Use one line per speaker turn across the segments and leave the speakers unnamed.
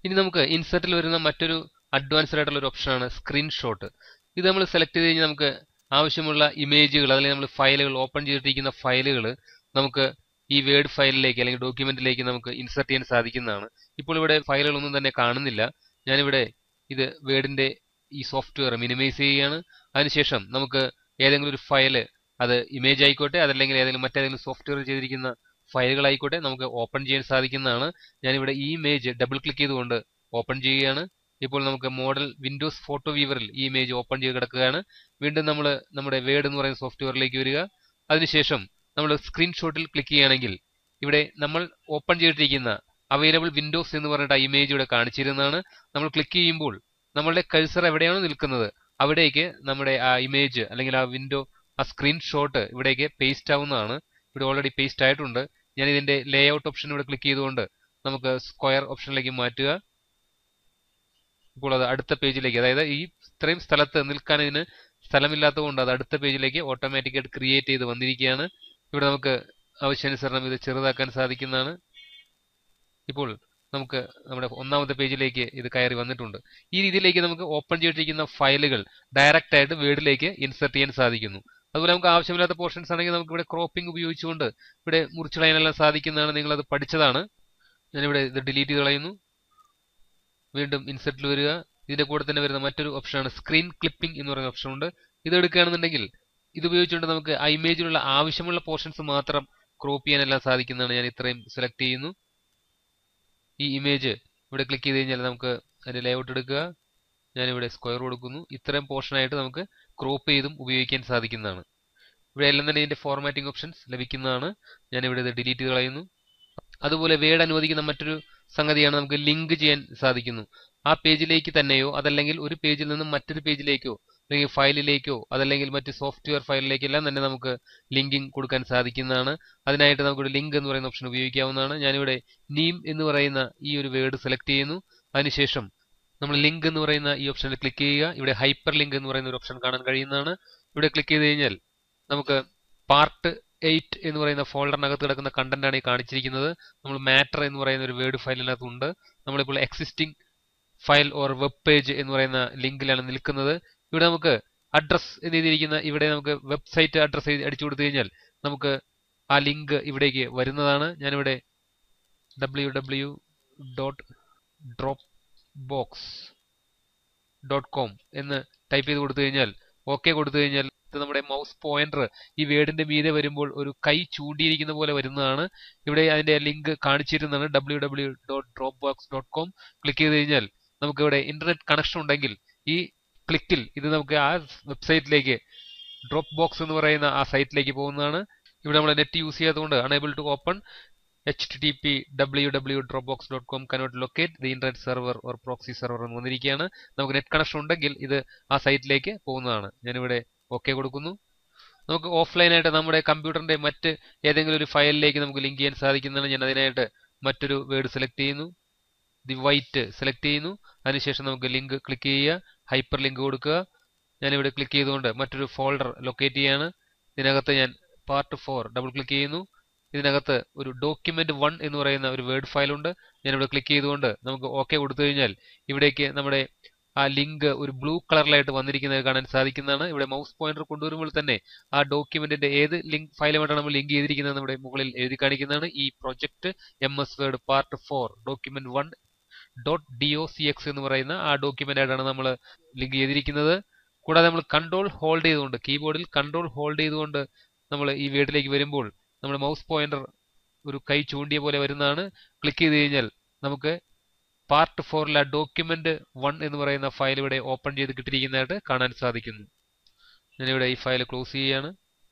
ഇനി നമുക്ക് ഇൻസെർട്ടിൽ വരുന്ന മറ്റൊരു അഡ്വാൻസ്ഡ് ആയിട്ടുള്ള ഒരു ഓപ്ഷനാണ് സ്ക്രീൻഷോട്ട് ഇത് നമ്മൾ സെലക്ട് ചെയ്ത് കഴിഞ്ഞാൽ നമുക്ക് ആവശ്യമുള്ള ഇമേജുകൾ അല്ലെങ്കിൽ നമ്മൾ ഫയലുകൾ ഓപ്പൺ ചെയ്തിരിക്കുന്ന ഫയലുകൾ നമുക്ക് ഈ വേർഡ് ഫയലിലേക്ക് അല്ലെങ്കിൽ ഡോക്യുമെന്റിലേക്ക് നമുക്ക് ഇൻസെർട്ട് ചെയ്യാൻ സാധിക്കുന്നതാണ് ഇപ്പോൾ ഇവിടെ ഫയലുകളൊന്നും തന്നെ കാണുന്നില്ല ഞാനിവിടെ ഇത് വേർഡിന്റെ ഈ സോഫ്റ്റ്വെയർ മിനിമൈസ് ചെയ്യുകയാണ് അതിനുശേഷം നമുക്ക് ഏതെങ്കിലും ഒരു ഫയൽ അത് ഇമേജ് ആയിക്കോട്ടെ അതല്ലെങ്കിൽ ഏതെങ്കിലും മറ്റേതെങ്കിലും സോഫ്റ്റ്വെയർ ചെയ്തിരിക്കുന്ന ഫയലുകളായിക്കോട്ടെ നമുക്ക് ഓപ്പൺ ചെയ്യാൻ സാധിക്കുന്നതാണ് ഞാനിവിടെ ഈ ഇമേജ് ഡബിൾ ക്ലിക്ക് ചെയ്തുകൊണ്ട് ഓപ്പൺ ചെയ്യുകയാണ് ഇപ്പോൾ നമുക്ക് മോഡൽ വിൻഡോസ് ഫോട്ടോ വ്യൂവറിൽ ഈ ഇമേജ് ഓപ്പൺ ചെയ്ത് കിടക്കുകയാണ് വീണ്ടും നമ്മൾ നമ്മുടെ വേർഡ് എന്ന് പറയുന്ന സോഫ്റ്റ്വെയറിലേക്ക് വരിക അതിനുശേഷം നമ്മൾ സ്ക്രീൻഷോട്ടിൽ ക്ലിക്ക് ചെയ്യുകയാണെങ്കിൽ ഇവിടെ നമ്മൾ ഓപ്പൺ ചെയ്തിരിക്കുന്ന അവൈലബിൾ വിൻഡോസ് എന്ന് പറഞ്ഞിട്ട് ആ ഇമേജ് ഇവിടെ കാണിച്ചിരുന്നതാണ് നമ്മൾ ക്ലിക്ക് ചെയ്യുമ്പോൾ നമ്മളുടെ കഴ്സർ എവിടെയാണോ നിൽക്കുന്നത് അവിടേക്ക് നമ്മുടെ ആ ഇമേജ് അല്ലെങ്കിൽ ആ വിൻഡോ ആ സ്ക്രീൻഷോട്ട് ഇവിടേക്ക് പേസ്റ്റ് ആവുന്നതാണ് ഇവിടെ ഓൾറെഡി പേസ്റ്റ് ആയിട്ടുണ്ട് ഞാൻ ഇതിന്റെ ലേ ഔട്ട് ഓപ്ഷൻ ഇവിടെ ക്ലിക്ക് ചെയ്തുകൊണ്ട് നമുക്ക് സ്ക്വയർ ഓപ്ഷനിലേക്ക് മാറ്റുക ഇപ്പോൾ അത് അടുത്ത പേജിലേക്ക് അതായത് ഈ ഇത്രയും സ്ഥലത്ത് നിൽക്കാൻ ഇതിന് സ്ഥലമില്ലാത്തതുകൊണ്ട് അത് അടുത്ത പേജിലേക്ക് ഓട്ടോമാറ്റിക്കായിട്ട് ക്രിയേറ്റ് ചെയ്ത് വന്നിരിക്കുകയാണ് ഇവിടെ നമുക്ക് ആവശ്യാനുസരണം ഇത് ചെറുതാക്കാൻ സാധിക്കുന്നതാണ് ഇപ്പോൾ നമുക്ക് നമ്മുടെ ഒന്നാമത്തെ പേജിലേക്ക് ഇത് കയറി വന്നിട്ടുണ്ട് ഈ രീതിയിലേക്ക് നമുക്ക് ഓപ്പൺ ചെയ്തിരിക്കുന്ന ഫയലുകൾ ഡയറക്റ്റ് ആയിട്ട് വേർഡിലേക്ക് ഇൻസെർട്ട് ചെയ്യാൻ സാധിക്കുന്നു അതുപോലെ നമുക്ക് ആവശ്യമില്ലാത്ത പോർഷൻസ് ആണെങ്കിൽ നമുക്ക് ഇവിടെ ക്രോപ്പിംഗ് ഉപയോഗിച്ചുകൊണ്ട് ഇവിടെ മുറിച്ചു കളയാനെല്ലാം സാധിക്കുന്നതാണ് നിങ്ങൾ അത് പഠിച്ചതാണ് ഞാനിവിടെ ഇത് ഡിലീറ്റ് ചെയ്ത് കളയുന്നു വീണ്ടും ഇൻസെർട്ടിൽ വരിക ഇതിന്റെ കൂടെ തന്നെ വരുന്ന മറ്റൊരു ഓപ്ഷനാണ് സ്ക്രീൻ ക്ലിപ്പിംഗ് എന്ന് പറയുന്ന ഓപ്ഷൻ ഉണ്ട് ഇത് എടുക്കുകയാണെന്നുണ്ടെങ്കിൽ ഇത് ഉപയോഗിച്ചുകൊണ്ട് നമുക്ക് ആ ഇമേജിലുള്ള ആവശ്യമുള്ള പോർഷൻസ് മാത്രം ക്രോപ്പ് ചെയ്യാനെല്ലാം സാധിക്കുന്നതാണ് ഞാൻ ഇത്രയും സെലക്ട് ചെയ്യുന്നു ഈ ഇമേജ് ഇവിടെ ക്ലിക്ക് ചെയ്ത് കഴിഞ്ഞാൽ നമുക്ക് അതിന്റെ ലേഔട്ട് എടുക്കുക ഞാനിവിടെ സ്ക്വയർ കൊടുക്കുന്നു ഇത്രയും പോർഷനായിട്ട് നമുക്ക് ക്രോപ്പ് ചെയ്തും ഉപയോഗിക്കാൻ സാധിക്കുന്നതാണ് ഇവിടെ എല്ലാം തന്നെ ഇതിന്റെ ഫോർമാറ്റിംഗ് ഓപ്ഷൻസ് ലഭിക്കുന്നതാണ് ഞാനിവിടെ ഇത് ഡിലീറ്റ് ചെയ്ത് കളയുന്നു അതുപോലെ വേഡ് അനുവദിക്കുന്ന മറ്റൊരു സംഗതിയാണ് നമുക്ക് ലിങ്ക് ചെയ്യാൻ സാധിക്കുന്നു ആ പേജിലേക്ക് തന്നെയോ അതല്ലെങ്കിൽ ഒരു പേജിൽ നിന്നും മറ്റൊരു പേജിലേക്കോ അല്ലെങ്കിൽ ഫയലിലേക്കോ അതല്ലെങ്കിൽ മറ്റ് സോഫ്റ്റ്വെയർ ഫയലിലേക്കെല്ലാം തന്നെ നമുക്ക് ലിങ്കിങ് കൊടുക്കാൻ സാധിക്കുന്നതാണ് അതിനായിട്ട് നമുക്കൊരു ലിങ്ക് എന്ന് പറയുന്ന ഓപ്ഷൻ ഉപയോഗിക്കാവുന്നതാണ് ഞാനിവിടെ നീം എന്ന് പറയുന്ന ഈ ഒരു വേർഡ് സെലക്ട് ചെയ്യുന്നു അതിനുശേഷം നമ്മൾ ലിങ്ക് എന്ന് പറയുന്ന ഈ ഓപ്ഷനിൽ ക്ലിക്ക് ചെയ്യുക ഇവിടെ ഹൈപ്പർ ലിങ്ക് എന്ന് പറയുന്ന ഒരു ഓപ്ഷൻ കാണാൻ കഴിയുന്നതാണ് ഇവിടെ ക്ലിക്ക് ചെയ്ത് കഴിഞ്ഞാൽ നമുക്ക് പാർട്ട് എയ്റ്റ് എന്ന് പറയുന്ന ഫോൾഡറിനകത്ത് കിടക്കുന്ന കണ്ടന്റ് ആണ് ഈ കാണിച്ചിരിക്കുന്നത് നമ്മൾ മാറ്റർ എന്ന് പറയുന്ന ഒരു വേർഡ് ഫയലിനകത്തുണ്ട് നമ്മളിപ്പോൾ existing file or web page എന്ന് പറയുന്ന ലിങ്കിലാണ് നിൽക്കുന്നത് ഇവിടെ നമുക്ക് അഡ്രസ് എന്ന് എഴുതിയിരിക്കുന്ന ഇവിടെ നമുക്ക് വെബ്സൈറ്റ് അഡ്രസ് അടിച്ചു കൊടുത്തു കഴിഞ്ഞാൽ നമുക്ക് ആ ലിങ്ക് ഇവിടേക്ക് വരുന്നതാണ് ഞാനിവിടെ W W dot Dropbox dot com എന്ന് ടൈപ്പ് ചെയ്ത് കൊടുത്തു കഴിഞ്ഞാൽ ഓക്കെ കൊടുത്തു കഴിഞ്ഞാൽ നമ്മുടെ മൗസ് പോയിന്റർ ഈ വേർഡിന്റെ മീതെ വരുമ്പോൾ ഒരു കൈ ചൂണ്ടിയിരിക്കുന്ന പോലെ വരുന്നതാണ് ഇവിടെ അതിന്റെ ലിങ്ക് കാണിച്ചിരുന്നതാണ് W W dot Dropbox dot com click ചെയ്ത് കഴിഞ്ഞാൽ നമുക്ക് ഇവിടെ ഇന്റർനെറ്റ് കണക്ഷൻ ഉണ്ടെങ്കിൽ ഈ ക്ലിക്കിൽ ഇത് നമുക്ക് ആ വെബ്സൈറ്റിലേക്ക് ഡ്രോപ്പ് ബോക്സ് എന്ന് പറയുന്ന ആ സൈറ്റിലേക്ക് പോകുന്നതാണ് ഇവിടെ നമ്മൾ നെറ്റ് യൂസ് ചെയ്യാത്തതുകൊണ്ട് unable to open H T T P W W Dropbox dot com cannot locate the internet server or proxy server എന്ന് വന്നിരിക്കുകയാണ് നമുക്ക് നെറ്റ് കണക്ഷൻ ഉണ്ടെങ്കിൽ ഇത് ആ സൈറ്റിലേക്ക് പോകുന്നതാണ് ഞാനിവിടെ ഓക്കെ കൊടുക്കുന്നു നമുക്ക് ഓഫ്ലൈനായിട്ട് നമ്മുടെ കമ്പ്യൂട്ടറിന്റെ മറ്റ് ഏതെങ്കിലും ഒരു ഫയലിലേക്ക് നമുക്ക് ലിങ്ക് ചെയ്യാൻ സാധിക്കുന്നതാണ് ഞാൻ അതിനായിട്ട് മറ്റൊരു വേർഡ് സെലക്ട് ചെയ്യുന്നു ദി വൈറ്റ് സെലക്ട് ചെയ്യുന്നു അതിനുശേഷം നമുക്ക് ലിങ്ക് ക്ലിക്ക് ചെയ്യുക ഹൈപ്പർ ലിങ്ക് കൊടുക്കുക ഞാനിവിടെ ക്ലിക്ക് ചെയ്തുകൊണ്ട് മറ്റൊരു ഫോൾഡർ ലൊക്കേറ്റ് ചെയ്യാണ് ഇതിനകത്ത് ഞാൻ പാർട്ട് ഫോർ ഡബിൾ ക്ലിക്ക് ചെയ്യുന്നു ഇതിനകത്ത് ഒരു ഡോക്യുമെന്റ് വൺ എന്ന് പറയുന്ന ഒരു വേർഡ് ഫയൽ ഉണ്ട് ഞാനിവിടെ ക്ലിക്ക് ചെയ്തുകൊണ്ട് നമുക്ക് ഓക്കെ കൊടുത്തു കഴിഞ്ഞാൽ ഇവിടേക്ക് നമ്മുടെ ആ ലിങ്ക് ഒരു ബ്ലൂ കളറിലായിട്ട് വന്നിരിക്കുന്നത് കാണാൻ സാധിക്കുന്നതാണ് ഇവിടെ മൗസ് പോയിന്റർ കൊണ്ടുവരുമ്പോൾ തന്നെ ആ ഡോക്യുമെന്റിന്റെ ഏത് ലിങ്ക് ഫയലുമായിട്ടാണ് നമ്മൾ ലിങ്ക് ചെയ്തിരിക്കുന്നത് നമ്മുടെ മുകളിൽ എഴുതി കാണിക്കുന്നതാണ് ഈ project M S word part four document one dot D O C X എന്ന് പറയുന്ന ആ ഡോക്യുമെന്റ് ആയിട്ടാണ് നമ്മൾ ലിങ്ക് ചെയ്തിരിക്കുന്നത് കൂടാതെ നമ്മൾ കൺട്രോൾ ഹോൾഡ് ചെയ്തുകൊണ്ട് കീബോർഡിൽ കൺട്രോൾ ഹോൾഡ് ചെയ്തുകൊണ്ട് നമ്മൾ ഈ വേർഡിലേക്ക് വരുമ്പോൾ നമ്മുടെ മൗസ് പോയിന്റർ ഒരു കൈ ചൂണ്ടിയ പോലെ വരുന്നതാണ് ക്ലിക്ക് ചെയ്ത് കഴിഞ്ഞാൽ നമുക്ക് പാർട്ട് ഫോറിലെ ഡോക്യുമെന്റ് വൺ എന്ന് പറയുന്ന ഫയൽ ഇവിടെ ഓപ്പൺ ചെയ്ത് കിട്ടിയിരിക്കുന്നതായിട്ട് കാണാൻ സാധിക്കുന്നു ഞാനിവിടെ ഈ ഫയൽ ക്ലോസ് ചെയ്യുകയാണ്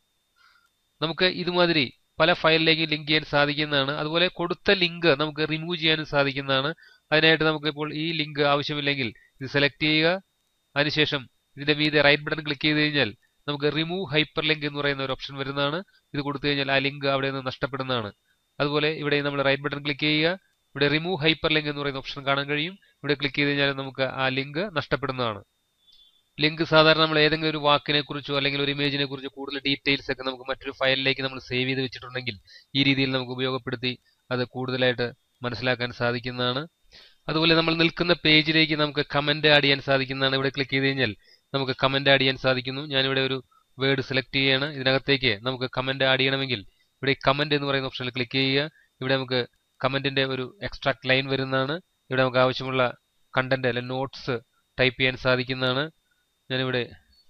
നമുക്ക് ഇതുമാതിരി പല ഫയലിലേക്ക് ലിങ്ക് ചെയ്യാൻ സാധിക്കുന്നതാണ് അതുപോലെ കൊടുത്ത ലിങ്ക് നമുക്ക് റിമൂവ് ചെയ്യാനും സാധിക്കുന്നതാണ് അതിനായിട്ട് നമുക്ക് ഇപ്പോൾ ഈ ലിങ്ക് ആവശ്യമില്ലെങ്കിൽ ഇത് സെലക്ട് ചെയ്യുക അതിനുശേഷം ഇതിന്റെ മീതെ റൈറ്റ് ബട്ടൺ ക്ലിക്ക് ചെയ്ത് കഴിഞ്ഞാൽ നമുക്ക് റിമൂവ് ഹൈപ്പർ ലിങ്ക് എന്ന് പറയുന്ന ഒരു ഓപ്ഷൻ വരുന്നതാണ് ഇത് കൊടുത്തു കഴിഞ്ഞാൽ ആ ലിങ്ക് അവിടെ നിന്ന് നഷ്ടപ്പെടുന്നതാണ് അതുപോലെ ഇവിടെ നമ്മൾ റൈറ്റ് ബട്ടൺ ക്ലിക്ക് ചെയ്യുക ഇവിടെ റിമൂവ് ഹൈപ്പർ ലിങ്ക് എന്ന് പറയുന്ന ഓപ്ഷൻ കാണാൻ കഴിയും ഇവിടെ ക്ലിക്ക് ചെയ്ത് കഴിഞ്ഞാൽ നമുക്ക് ആ ലിങ്ക് നഷ്ടപ്പെടുന്നതാണ് ലിങ്ക് സാധാരണ നമ്മൾ ഏതെങ്കിലും ഒരു വാക്കിനെ കുറിച്ചോ അല്ലെങ്കിൽ ഒരു ഇമേജിനെ കുറിച്ചോ കൂടുതൽ ഡീറ്റെയിൽസ് ഒക്കെ നമുക്ക് മറ്റൊരു ഫയലിലേക്ക് നമ്മൾ സേവ് ചെയ്ത് വെച്ചിട്ടുണ്ടെങ്കിൽ ഈ രീതിയിൽ നമുക്ക് ഉപയോഗപ്പെടുത്തി അത് കൂടുതലായിട്ട് മനസ്സിലാക്കാൻ സാധിക്കുന്നതാണ് അതുപോലെ നമ്മൾ നിൽക്കുന്ന പേജിലേക്ക് നമുക്ക് കമന്റ് ആഡ് ചെയ്യാൻ സാധിക്കുന്നതാണ് ഇവിടെ ക്ലിക്ക് ചെയ്ത് കഴിഞ്ഞാൽ നമുക്ക് കമന്റ് ആഡ് ചെയ്യാൻ സാധിക്കുന്നു ഞാനിവിടെ ഒരു വേർഡ് സെലക്ട് ചെയ്യുകയാണ് ഇതിനകത്തേക്ക് നമുക്ക് കമന്റ് ആഡ് ചെയ്യണമെങ്കിൽ ഇവിടെ കമന്റ് എന്ന് പറയുന്ന ഓപ്ഷനിൽ ക്ലിക്ക് ചെയ്യുക ഇവിടെ നമുക്ക് കമന്റിന്റെ ഒരു എക്സ്ട്രാക്ട് ലൈൻ വരുന്നതാണ് ഇവിടെ നമുക്ക് ആവശ്യമുള്ള കണ്ടന്റ് അല്ലെങ്കിൽ നോട്ട്സ് ടൈപ്പ് ചെയ്യാൻ സാധിക്കുന്നതാണ് ഞാനിവിടെ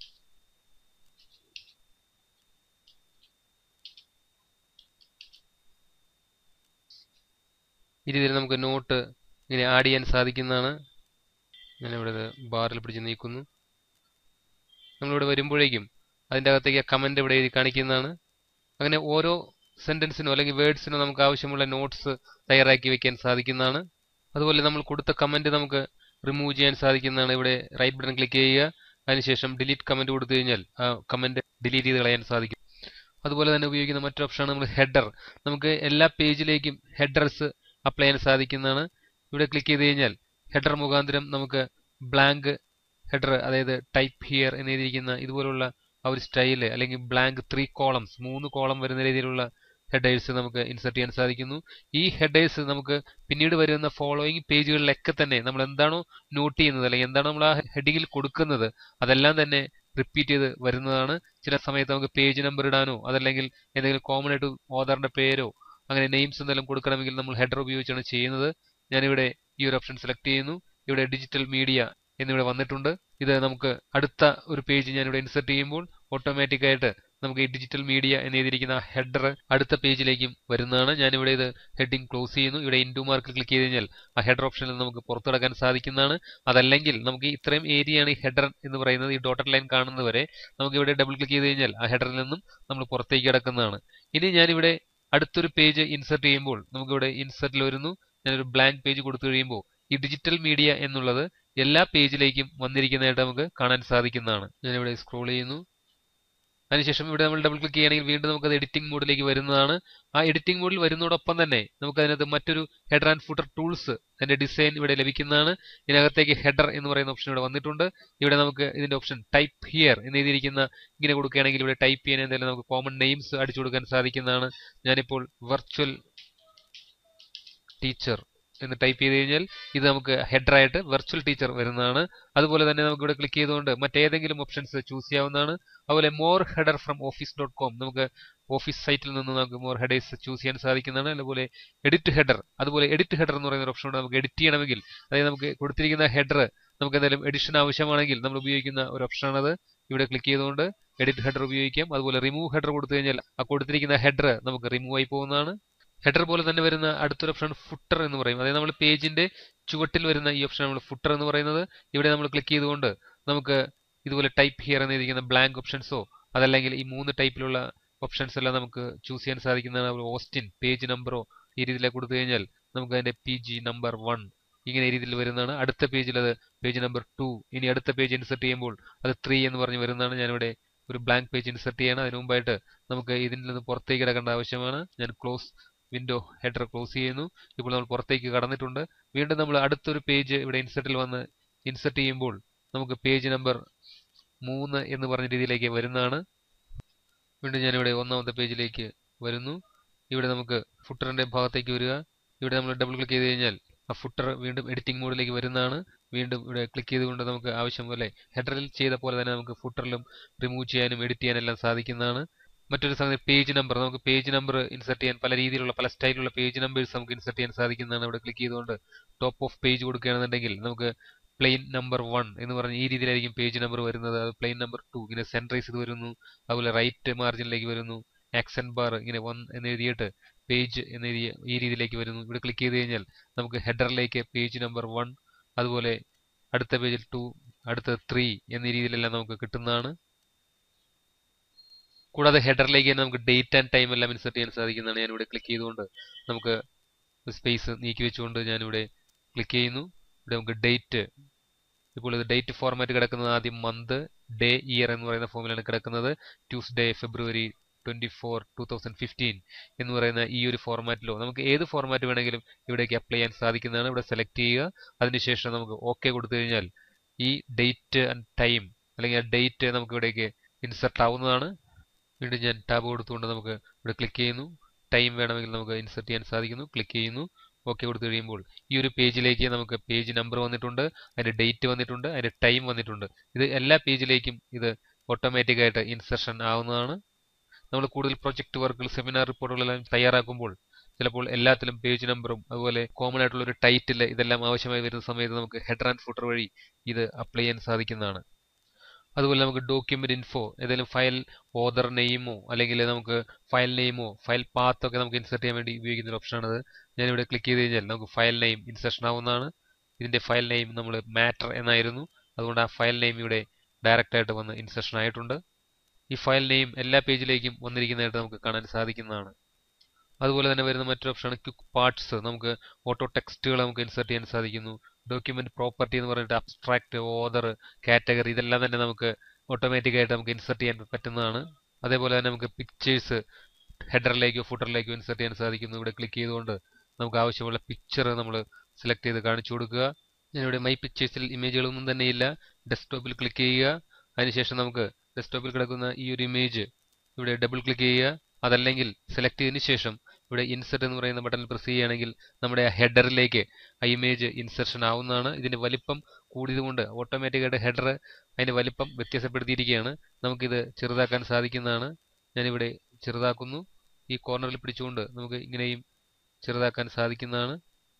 ഈ രീതിയിൽ നമുക്ക് നോട്ട് ഇങ്ങനെ ആഡ് ചെയ്യാൻ സാധിക്കുന്നതാണ് ഞാനിവിടെ ബാറിൽ പിടിച്ച് നീക്കുന്നു നമ്മളിവിടെ വരുമ്പോഴേക്കും അതിൻ്റെ അകത്തേക്ക് കമന്റ് ഇവിടെ എഴുതി കാണിക്കുന്നതാണ് അങ്ങനെ ഓരോ സെന്റൻസിനോ അല്ലെങ്കിൽ വേർഡ്സിനോ നമുക്ക് ആവശ്യമുള്ള നോട്ട്സ് തയ്യാറാക്കി വെക്കാൻ സാധിക്കുന്നതാണ് അതുപോലെ നമ്മൾ കൊടുത്ത കമന്റ് നമുക്ക് റിമൂവ് ചെയ്യാൻ സാധിക്കുന്നതാണ് ഇവിടെ റൈറ്റ് ബട്ടൺ ക്ലിക്ക് ചെയ്യുക അതിനുശേഷം ഡിലീറ്റ് കമന്റ് കൊടുത്തു കഴിഞ്ഞാൽ ആ കമന്റ് ഡിലീറ്റ് ചെയ്ത് കളയാൻ സാധിക്കും അതുപോലെ തന്നെ ഉപയോഗിക്കുന്ന മറ്റൊരു ഓപ്ഷനാണ് നമ്മൾ ഹെഡർ നമുക്ക് എല്ലാ പേജിലേക്കും ഹെഡർസ് അപ്ലൈ ചെയ്യാൻ സാധിക്കുന്നതാണ് ഇവിടെ ക്ലിക്ക് ചെയ്ത് കഴിഞ്ഞാൽ ഹെഡർ മുഖാന്തരം നമുക്ക് ബ്ലാങ്ക് ഹെഡർ അതായത് ടൈപ്പ് ഹിയർ എന്ന് എഴുതിയിരിക്കുന്ന ഇതുപോലുള്ള ആ ഒരു സ്റ്റൈല് അല്ലെങ്കിൽ ബ്ലാങ്ക് ത്രീ കോളംസ് മൂന്ന് കോളം വരുന്ന രീതിയിലുള്ള ഹെഡേഴ്സ് നമുക്ക് ഇൻസർട്ട് ചെയ്യാൻ സാധിക്കുന്നു ഈ ഹെഡേഴ്സ് നമുക്ക് പിന്നീട് വരുന്ന ഫോളോയിങ് പേജുകളിലൊക്കെ തന്നെ നമ്മൾ എന്താണോ നോട്ട് ചെയ്യുന്നത് അല്ലെങ്കിൽ എന്താണോ നമ്മൾ ആ ഹെഡിങ്ങിൽ കൊടുക്കുന്നത് അതെല്ലാം തന്നെ റിപ്പീറ്റ് ചെയ്ത് വരുന്നതാണ് ചില സമയത്ത് നമുക്ക് പേജ് നമ്പർ ഇടാനോ അതല്ലെങ്കിൽ എന്തെങ്കിലും കോമൺ ആയിട്ട് ഓദറിന്റെ പേരോ അങ്ങനെ നെയിംസ് എന്തെങ്കിലും കൊടുക്കണമെങ്കിൽ നമ്മൾ ഹെഡർ ഉപയോഗിച്ചാണ് ചെയ്യുന്നത് ഞാനിവിടെ ഈ ഒരു ഓപ്ഷൻ സെലക്ട് ചെയ്യുന്നു ഇവിടെ ഡിജിറ്റൽ മീഡിയ എന്നിവിടെ വന്നിട്ടുണ്ട് ഇത് നമുക്ക് അടുത്ത ഒരു പേജ് ഞാനിവിടെ ഇൻസർട്ട് ചെയ്യുമ്പോൾ ഓട്ടോമാറ്റിക് ആയിട്ട് നമുക്ക് ഈ ഡിജിറ്റൽ മീഡിയ എന്ന് എഴുതിയിരിക്കുന്ന ഹെഡർ അടുത്ത പേജിലേക്കും വരുന്നതാണ് ഞാനിവിടെ ഇത് ഹെഡിങ് ക്ലോസ് ചെയ്യുന്നു ഇവിടെ ഇൻഡു മാർക്ക് ക്ലിക്ക് ചെയ്ത് കഴിഞ്ഞാൽ ആ ഹെഡർ ഓപ്ഷനിൽ നമുക്ക് പുറത്തെടുക്കാൻ സാധിക്കുന്നതാണ് അതല്ലെങ്കിൽ നമുക്ക് ഇത്രയും ഏരിയയാണ് ഈ ഹെഡർ എന്ന് പറയുന്നത് ഈ ഡോട്ടഡ് ലൈൻ കാണുന്നത് വരെ നമുക്ക് ഇവിടെ ഡബിൾ ക്ലിക്ക് ചെയ്ത് കഴിഞ്ഞാൽ ആ ഹെഡറിൽ നിന്നും നമ്മൾ പുറത്തേക്ക് കിടക്കുന്നതാണ് ഇനി ഞാനിവിടെ അടുത്തൊരു പേജ് ഇൻസർട്ട് ചെയ്യുമ്പോൾ നമുക്കിവിടെ ഇൻസർട്ടിൽ വരുന്നു ഞാനൊരു ബ്ലാങ്ക് പേജ് കൊടുത്തു കഴിയുമ്പോൾ ഈ ഡിജിറ്റൽ മീഡിയ എന്നുള്ളത് എല്ലാ പേജിലേക്കും വന്നിരിക്കുന്നതായിട്ട് നമുക്ക് കാണാൻ സാധിക്കുന്നതാണ് ഞാനിവിടെ സ്ക്രോൾ ചെയ്യുന്നു അതിനുശേഷം ഇവിടെ നമ്മൾ ഡബിൾ ക്ലിക്ക് ചെയ്യുകയാണെങ്കിൽ വീണ്ടും നമുക്കത് എഡിറ്റിംഗ് മോഡിലേക്ക് വരുന്നതാണ് ആ എഡിറ്റിംഗ് മോഡിൽ വരുന്നതോടൊപ്പം തന്നെ നമുക്ക് അതിനകത്ത് മറ്റൊരു ഹെഡർ ആൻഡ് ഫുട്ടർ ടൂൾസ് അതിന്റെ ഡിസൈൻ ഇവിടെ ലഭിക്കുന്നതാണ് ഇതിനകത്തേക്ക് ഹെഡർ എന്ന് പറയുന്ന ഓപ്ഷൻ ഇവിടെ വന്നിട്ടുണ്ട് ഇവിടെ നമുക്ക് ഇതിന്റെ ഓപ്ഷൻ ടൈപ്പ് ഹിയർ എന്ന് എഴുതിയിരിക്കുന്ന ഇങ്ങനെ കൊടുക്കുകയാണെങ്കിൽ ഇവിടെ ടൈപ്പ് ചെയ്യാൻ എന്തെങ്കിലും നമുക്ക് കോമൺ നെയിംസ് അടിച്ചു കൊടുക്കാൻ സാധിക്കുന്നതാണ് ഞാനിപ്പോൾ വെർച്വൽ ടീച്ചർ എന്ന് ടൈപ്പ് ചെയ്ത് കഴിഞ്ഞാൽ ഇത് നമുക്ക് ഹെഡറായിട്ട് വെർച്വൽ ടീച്ചർ വരുന്നതാണ് അതുപോലെ തന്നെ നമുക്ക് ഇവിടെ ക്ലിക്ക് ചെയ്തുകൊണ്ട് മറ്റേതെങ്കിലും ഓപ്ഷൻസ് ചൂസ് ചെയ്യാവുന്നതാണ് അതുപോലെ more header from office dot com നമുക്ക് ഓഫീസ് സൈറ്റിൽ നിന്ന് നമുക്ക് മോർ ഹെഡേഴ്സ് ചൂസ് ചെയ്യാൻ സാധിക്കുന്നതാണ് അതുപോലെ എഡിറ്റ് ഹെഡർ അതുപോലെ എഡിറ്റ് ഹെഡർ എന്ന് പറയുന്ന ഒരു ഓപ്ഷൻ ഉണ്ട് നമുക്ക് എഡിറ്റ് ചെയ്യണമെങ്കിൽ അതായത് നമുക്ക് കൊടുത്തിരിക്കുന്ന ഹെഡർ നമുക്ക് എന്തെങ്കിലും എഡിഷൻ ആവശ്യമാണെങ്കിൽ നമ്മൾ ഉപയോഗിക്കുന്ന ഒരു ഓപ്ഷനാണത് ഇവിടെ ക്ലിക്ക് ചെയ്തുകൊണ്ട് എഡിറ്റ് ഹെഡർ ഉപയോഗിക്കാം അതുപോലെ റിമൂവ് ഹെഡർ കൊടുത്തു കഴിഞ്ഞാൽ ആ കൊടുത്തിരിക്കുന്ന ഹെഡർ നമുക്ക് റിമൂവ് ആയി പോകുന്നതാണ് ഹെഡർ പോലെ തന്നെ വരുന്ന അടുത്തൊരു ഓപ്ഷൻ ഫുട്ടർ എന്ന് പറയും അതായത് നമ്മൾ പേജിന്റെ ചുവട്ടിൽ വരുന്ന ഈ ഓപ്ഷൻ നമ്മൾ ഫുട്ടർ എന്ന് പറയുന്നത് ഇവിടെ നമ്മൾ ക്ലിക്ക് ചെയ്തുകൊണ്ട് നമുക്ക് ഇതുപോലെ ടൈപ്പ് ഹിയർ എന്നിരിക്കുന്ന ബ്ലാങ്ക് ഓപ്ഷൻസോ അതല്ലെങ്കിൽ ഈ മൂന്ന് ടൈപ്പിലുള്ള ഓപ്ഷൻസ് എല്ലാം നമുക്ക് ചൂസ് ചെയ്യാൻ സാധിക്കുന്നതാണ് ഓസ്റ്റിൻ പേജ് നമ്പറോ ഈ രീതിയിലേക്ക് കൊടുത്തു കഴിഞ്ഞാൽ നമുക്ക് അതിന്റെ പി ജി നമ്പർ വൺ ഇങ്ങനെ ഈ രീതിയിൽ വരുന്നതാണ് അടുത്ത പേജിൽ അത് പേജ് നമ്പർ ടു ഇനി അടുത്ത പേജ് ഇൻസർട്ട് ചെയ്യുമ്പോൾ അത് ത്രീ എന്ന് പറഞ്ഞ് വരുന്നതാണ് ഞാനിവിടെ ഒരു ബ്ലാങ്ക് പേജ് ഇൻസർട്ട് ചെയ്യണം അതിനു മുമ്പായിട്ട് നമുക്ക് ഇതിൽ നിന്ന് പുറത്തേക്ക് കിടക്കേണ്ട ആവശ്യമാണ് ഞാൻ ക്ലോസ് വിൻഡോ ഹെഡർ ക്ലോസ് ചെയ്യുന്നു ഇപ്പോൾ നമ്മൾ പുറത്തേക്ക് കടന്നിട്ടുണ്ട് വീണ്ടും നമ്മൾ അടുത്തൊരു പേജ് ഇവിടെ ഇൻസർട്ടിൽ വന്ന് ഇൻസർട്ട് ചെയ്യുമ്പോൾ നമുക്ക് പേജ് നമ്പർ മൂന്ന് എന്ന് പറഞ്ഞ രീതിയിലേക്ക് വരുന്നതാണ് വീണ്ടും ഞാനിവിടെ ഒന്നാമത്തെ പേജിലേക്ക് വരുന്നു ഇവിടെ നമുക്ക് ഫുട്ടറിന്റെ ഭാഗത്തേക്ക് വരിക ഇവിടെ നമ്മൾ ഡബിൾ ക്ലിക്ക് ചെയ്ത് കഴിഞ്ഞാൽ ആ ഫുട്ടർ വീണ്ടും എഡിറ്റിംഗ് മോഡിലേക്ക് വരുന്നതാണ് വീണ്ടും ഇവിടെ ക്ലിക്ക് ചെയ്തുകൊണ്ട് നമുക്ക് ആവശ്യം പോലെ ഹെഡറിൽ ചെയ്ത പോലെ തന്നെ നമുക്ക് ഫുട്ടറിലും റിമൂവ് ചെയ്യാനും എഡിറ്റ് ചെയ്യാനും എല്ലാം സാധിക്കുന്നതാണ് മറ്റൊരു സംഗതി പേജ് നമ്പർ നമുക്ക് പേജ് നമ്പർ ഇൻസർട്ട് ചെയ്യാൻ പല രീതിയിലുള്ള പല സ്റ്റൈലുള്ള പേജ് നമ്പേഴ്സ് നമുക്ക് ഇൻസർട്ട് ചെയ്യാൻ സാധിക്കുന്നതാണ് ഇവിടെ ക്ലിക്ക് ചെയ്തുകൊണ്ട് ടോപ്പ് ഓഫ് പേജ് കൊടുക്കുകയാണെന്നുണ്ടെങ്കിൽ നമുക്ക് പ്ലെയിൻ നമ്പർ വൺ എന്ന് പറഞ്ഞ ഈ രീതിയിലായിരിക്കും പേജ് നമ്പർ വരുന്നത് അത് പ്ലെയിൻ നമ്പർ ടു ഇങ്ങനെ സെൻട്രൈസ് ചെയ്ത് വരുന്നു അതുപോലെ റൈറ്റ് മാർജിനിലേക്ക് വരുന്നു ആക്സെന്റ് ബാർ ഇങ്ങനെ വൺ എന്ന് എഴുതിയിട്ട് പേജ് എന്ന് എഴുതിയ ഈ രീതിയിലേക്ക് വരുന്നു ഇവിടെ ക്ലിക്ക് ചെയ്ത് കഴിഞ്ഞാൽ നമുക്ക് ഹെഡറിലേക്ക് പേജ് നമ്പർ വൺ അതുപോലെ അടുത്ത പേജിൽ ടു അടുത്ത ത്രീ എന്നീ രീതിയിലെല്ലാം നമുക്ക് കിട്ടുന്നതാണ് കൂടാതെ ഹെഡറിലേക്ക് തന്നെ നമുക്ക് ഡേറ്റ് ആൻഡ് ടൈം എല്ലാം ഇൻസർട്ട് ചെയ്യാൻ സാധിക്കുന്നതാണ് ഞാനിവിടെ ക്ലിക്ക് ചെയ്തുകൊണ്ട് നമുക്ക് സ്പേസ് നീക്കി വെച്ചുകൊണ്ട് ഞാനിവിടെ ക്ലിക്ക് ചെയ്യുന്നു ഇവിടെ നമുക്ക് ഡേറ്റ് ഇപ്പോൾ ഇത് ഡേറ്റ് ഫോർമാറ്റ് കിടക്കുന്നത് ആദ്യം മന്ത് ഡേ ഇയർ എന്ന് പറയുന്ന ഫോമിലാണ് കിടക്കുന്നത് Tuesday February twenty four two thousand fifteen എന്ന് പറയുന്ന ഈ ഒരു ഫോർമാറ്റിലോ നമുക്ക് ഏത് ഫോർമാറ്റ് വേണമെങ്കിലും ഇവിടേക്ക് അപ്ലൈ ചെയ്യാൻ സാധിക്കുന്നതാണ് ഇവിടെ സെലക്ട് ചെയ്യുക അതിനുശേഷം നമുക്ക് ഓക്കെ കൊടുത്തു കഴിഞ്ഞാൽ ഈ ഡേറ്റ് ആൻഡ് ടൈം അല്ലെങ്കിൽ ആ ഡേറ്റ് നമുക്ക് ഇവിടേക്ക് ഇൻസർട്ട് ആവുന്നതാണ് വീണ്ടും ഞാൻ ടാബ് കൊടുത്തുകൊണ്ട് നമുക്ക് ഇവിടെ ക്ലിക്ക് ചെയ്യുന്നു ടൈം വേണമെങ്കിൽ നമുക്ക് ഇൻസർട്ട് ചെയ്യാൻ സാധിക്കുന്നു ക്ലിക്ക് ചെയ്യുന്നു ഓക്കെ കൊടുത്തു കഴിയുമ്പോൾ ഈ ഒരു പേജിലേക്ക് നമുക്ക് പേജ് നമ്പർ വന്നിട്ടുണ്ട് അതിന്റെ ഡേറ്റ് വന്നിട്ടുണ്ട് അതിന്റെ ടൈം വന്നിട്ടുണ്ട് ഇത് എല്ലാ പേജിലേക്കും ഇത് ഓട്ടോമാറ്റിക് ആയിട്ട് ഇൻസർഷൻ ആവുന്നതാണ് നമ്മൾ കൂടുതൽ പ്രൊജക്ട് വർക്കുകൾ സെമിനാർ റിപ്പോർട്ടുകളെല്ലാം തയ്യാറാക്കുമ്പോൾ ചിലപ്പോൾ എല്ലാത്തിലും പേജ് നമ്പറും അതുപോലെ കോമൺ ആയിട്ടുള്ള ഒരു ടൈറ്റിൽ ഇതെല്ലാം ആവശ്യമായി വരുന്ന സമയത്ത് നമുക്ക് ഹെഡർ ആൻഡ് ഫുട്ടർ വഴി ഇത് അപ്ലൈ ചെയ്യാൻ സാധിക്കുന്നതാണ് അതുപോലെ നമുക്ക് ഡോക്യുമെന്റ് ഇൻഫോ ഏതെങ്കിലും ഫയൽ ഓദർ നെയിമോ അല്ലെങ്കിൽ നമുക്ക് ഫയൽ നെയിമോ ഫയൽ പാത്ത് ഒക്കെ നമുക്ക് ഇൻസെർട്ട് ചെയ്യാൻ വേണ്ടി ഉപയോഗിക്കുന്ന ഒരു ഓപ്ഷനാണത് ഞാനിവിടെ ക്ലിക്ക് ചെയ്ത് കഴിഞ്ഞാൽ നമുക്ക് ഫയൽ നെയിം ഇൻസെർഷൻ ആവുന്നതാണ് ഇതിന്റെ ഫയൽ നെയിം നമ്മൾ മാറ്റർ എന്നായിരുന്നു അതുകൊണ്ട് ആ ഫയൽ നെയിം ഇവിടെ ഡയറക്റ്റ് ആയിട്ട് വന്ന് ഇൻസെർഷൻ ആയിട്ടുണ്ട് ഈ ഫയൽ നെയിം എല്ലാ പേജിലേക്കും വന്നിരിക്കുന്നതായിട്ട് നമുക്ക് കാണാൻ സാധിക്കുന്നതാണ് അതുപോലെ തന്നെ വരുന്ന മറ്റൊരു ഓപ്ഷനാണ് ക്വിക്ക് പാർട്സ് നമുക്ക് ഓട്ടോ ടെക്സ്റ്റുകൾ നമുക്ക് ഇൻസെർട്ട് ചെയ്യാൻ സാധിക്കുന്നു ഡോക്യുമെന്റ് പ്രോപ്പർട്ടി എന്ന് പറഞ്ഞിട്ട് അബ്സ്ട്രാക്ട് ഓദർ കാറ്റഗറി ഇതെല്ലാം തന്നെ നമുക്ക് ഓട്ടോമാറ്റിക് ആയിട്ട് നമുക്ക് ഇൻസെർട്ട് ചെയ്യാൻ പറ്റുന്നതാണ് അതേപോലെ തന്നെ നമുക്ക് പിക്ചേഴ്സ് ഹെഡറിലേക്കോ ഫുട്ടറിലേക്കോ ഇൻസെർട്ട് ചെയ്യാൻ സാധിക്കുന്നു ഇവിടെ ക്ലിക്ക് ചെയ്തുകൊണ്ട് നമുക്ക് ആവശ്യമുള്ള പിക്ചർ നമ്മൾ സെലക്ട് ചെയ്ത് കാണിച്ചു കൊടുക്കുക ഞാനിവിടെ മൈ പിക്ചേഴ്സിൽ ഇമേജുകളൊന്നും തന്നെ ഇല്ല ഡെസ്ക്ടോപ്പിൽ ക്ലിക്ക് ചെയ്യുക അതിനുശേഷം നമുക്ക് ഡെസ്ക്ടോപ്പിൽ കിടക്കുന്ന ഈ ഒരു ഇമേജ് ഇവിടെ ഡബിൾ ക്ലിക്ക് ചെയ്യുക അതല്ലെങ്കിൽ സെലക്ട് ചെയ്തതിന് ശേഷം ഇവിടെ ഇൻസെർട്ട് എന്ന് പറയുന്ന ബട്ടണിൽ പ്രസ് ചെയ്യുകയാണെങ്കിൽ നമ്മുടെ ആ ഹെഡറിലേക്ക് ആ ഇമേജ് ഇൻസെർഷൻ ആവുന്നതാണ് ഇതിന്റെ വലിപ്പം കൂടിയതുകൊണ്ട് ഓട്ടോമാറ്റിക് ആയിട്ട് ഹെഡർ അതിന്റെ വലിപ്പം വ്യത്യാസപ്പെടുത്തിയിരിക്കുകയാണ് നമുക്കിത് ചെറുതാക്കാൻ സാധിക്കുന്നതാണ് ഞാനിവിടെ ചെറുതാക്കുന്നു ഈ കോർണറിൽ പിടിച്ചുകൊണ്ട് നമുക്ക് ഇങ്ങനെയും ചെറുതാക്കാൻ സാധിക്കുന്നതാണ്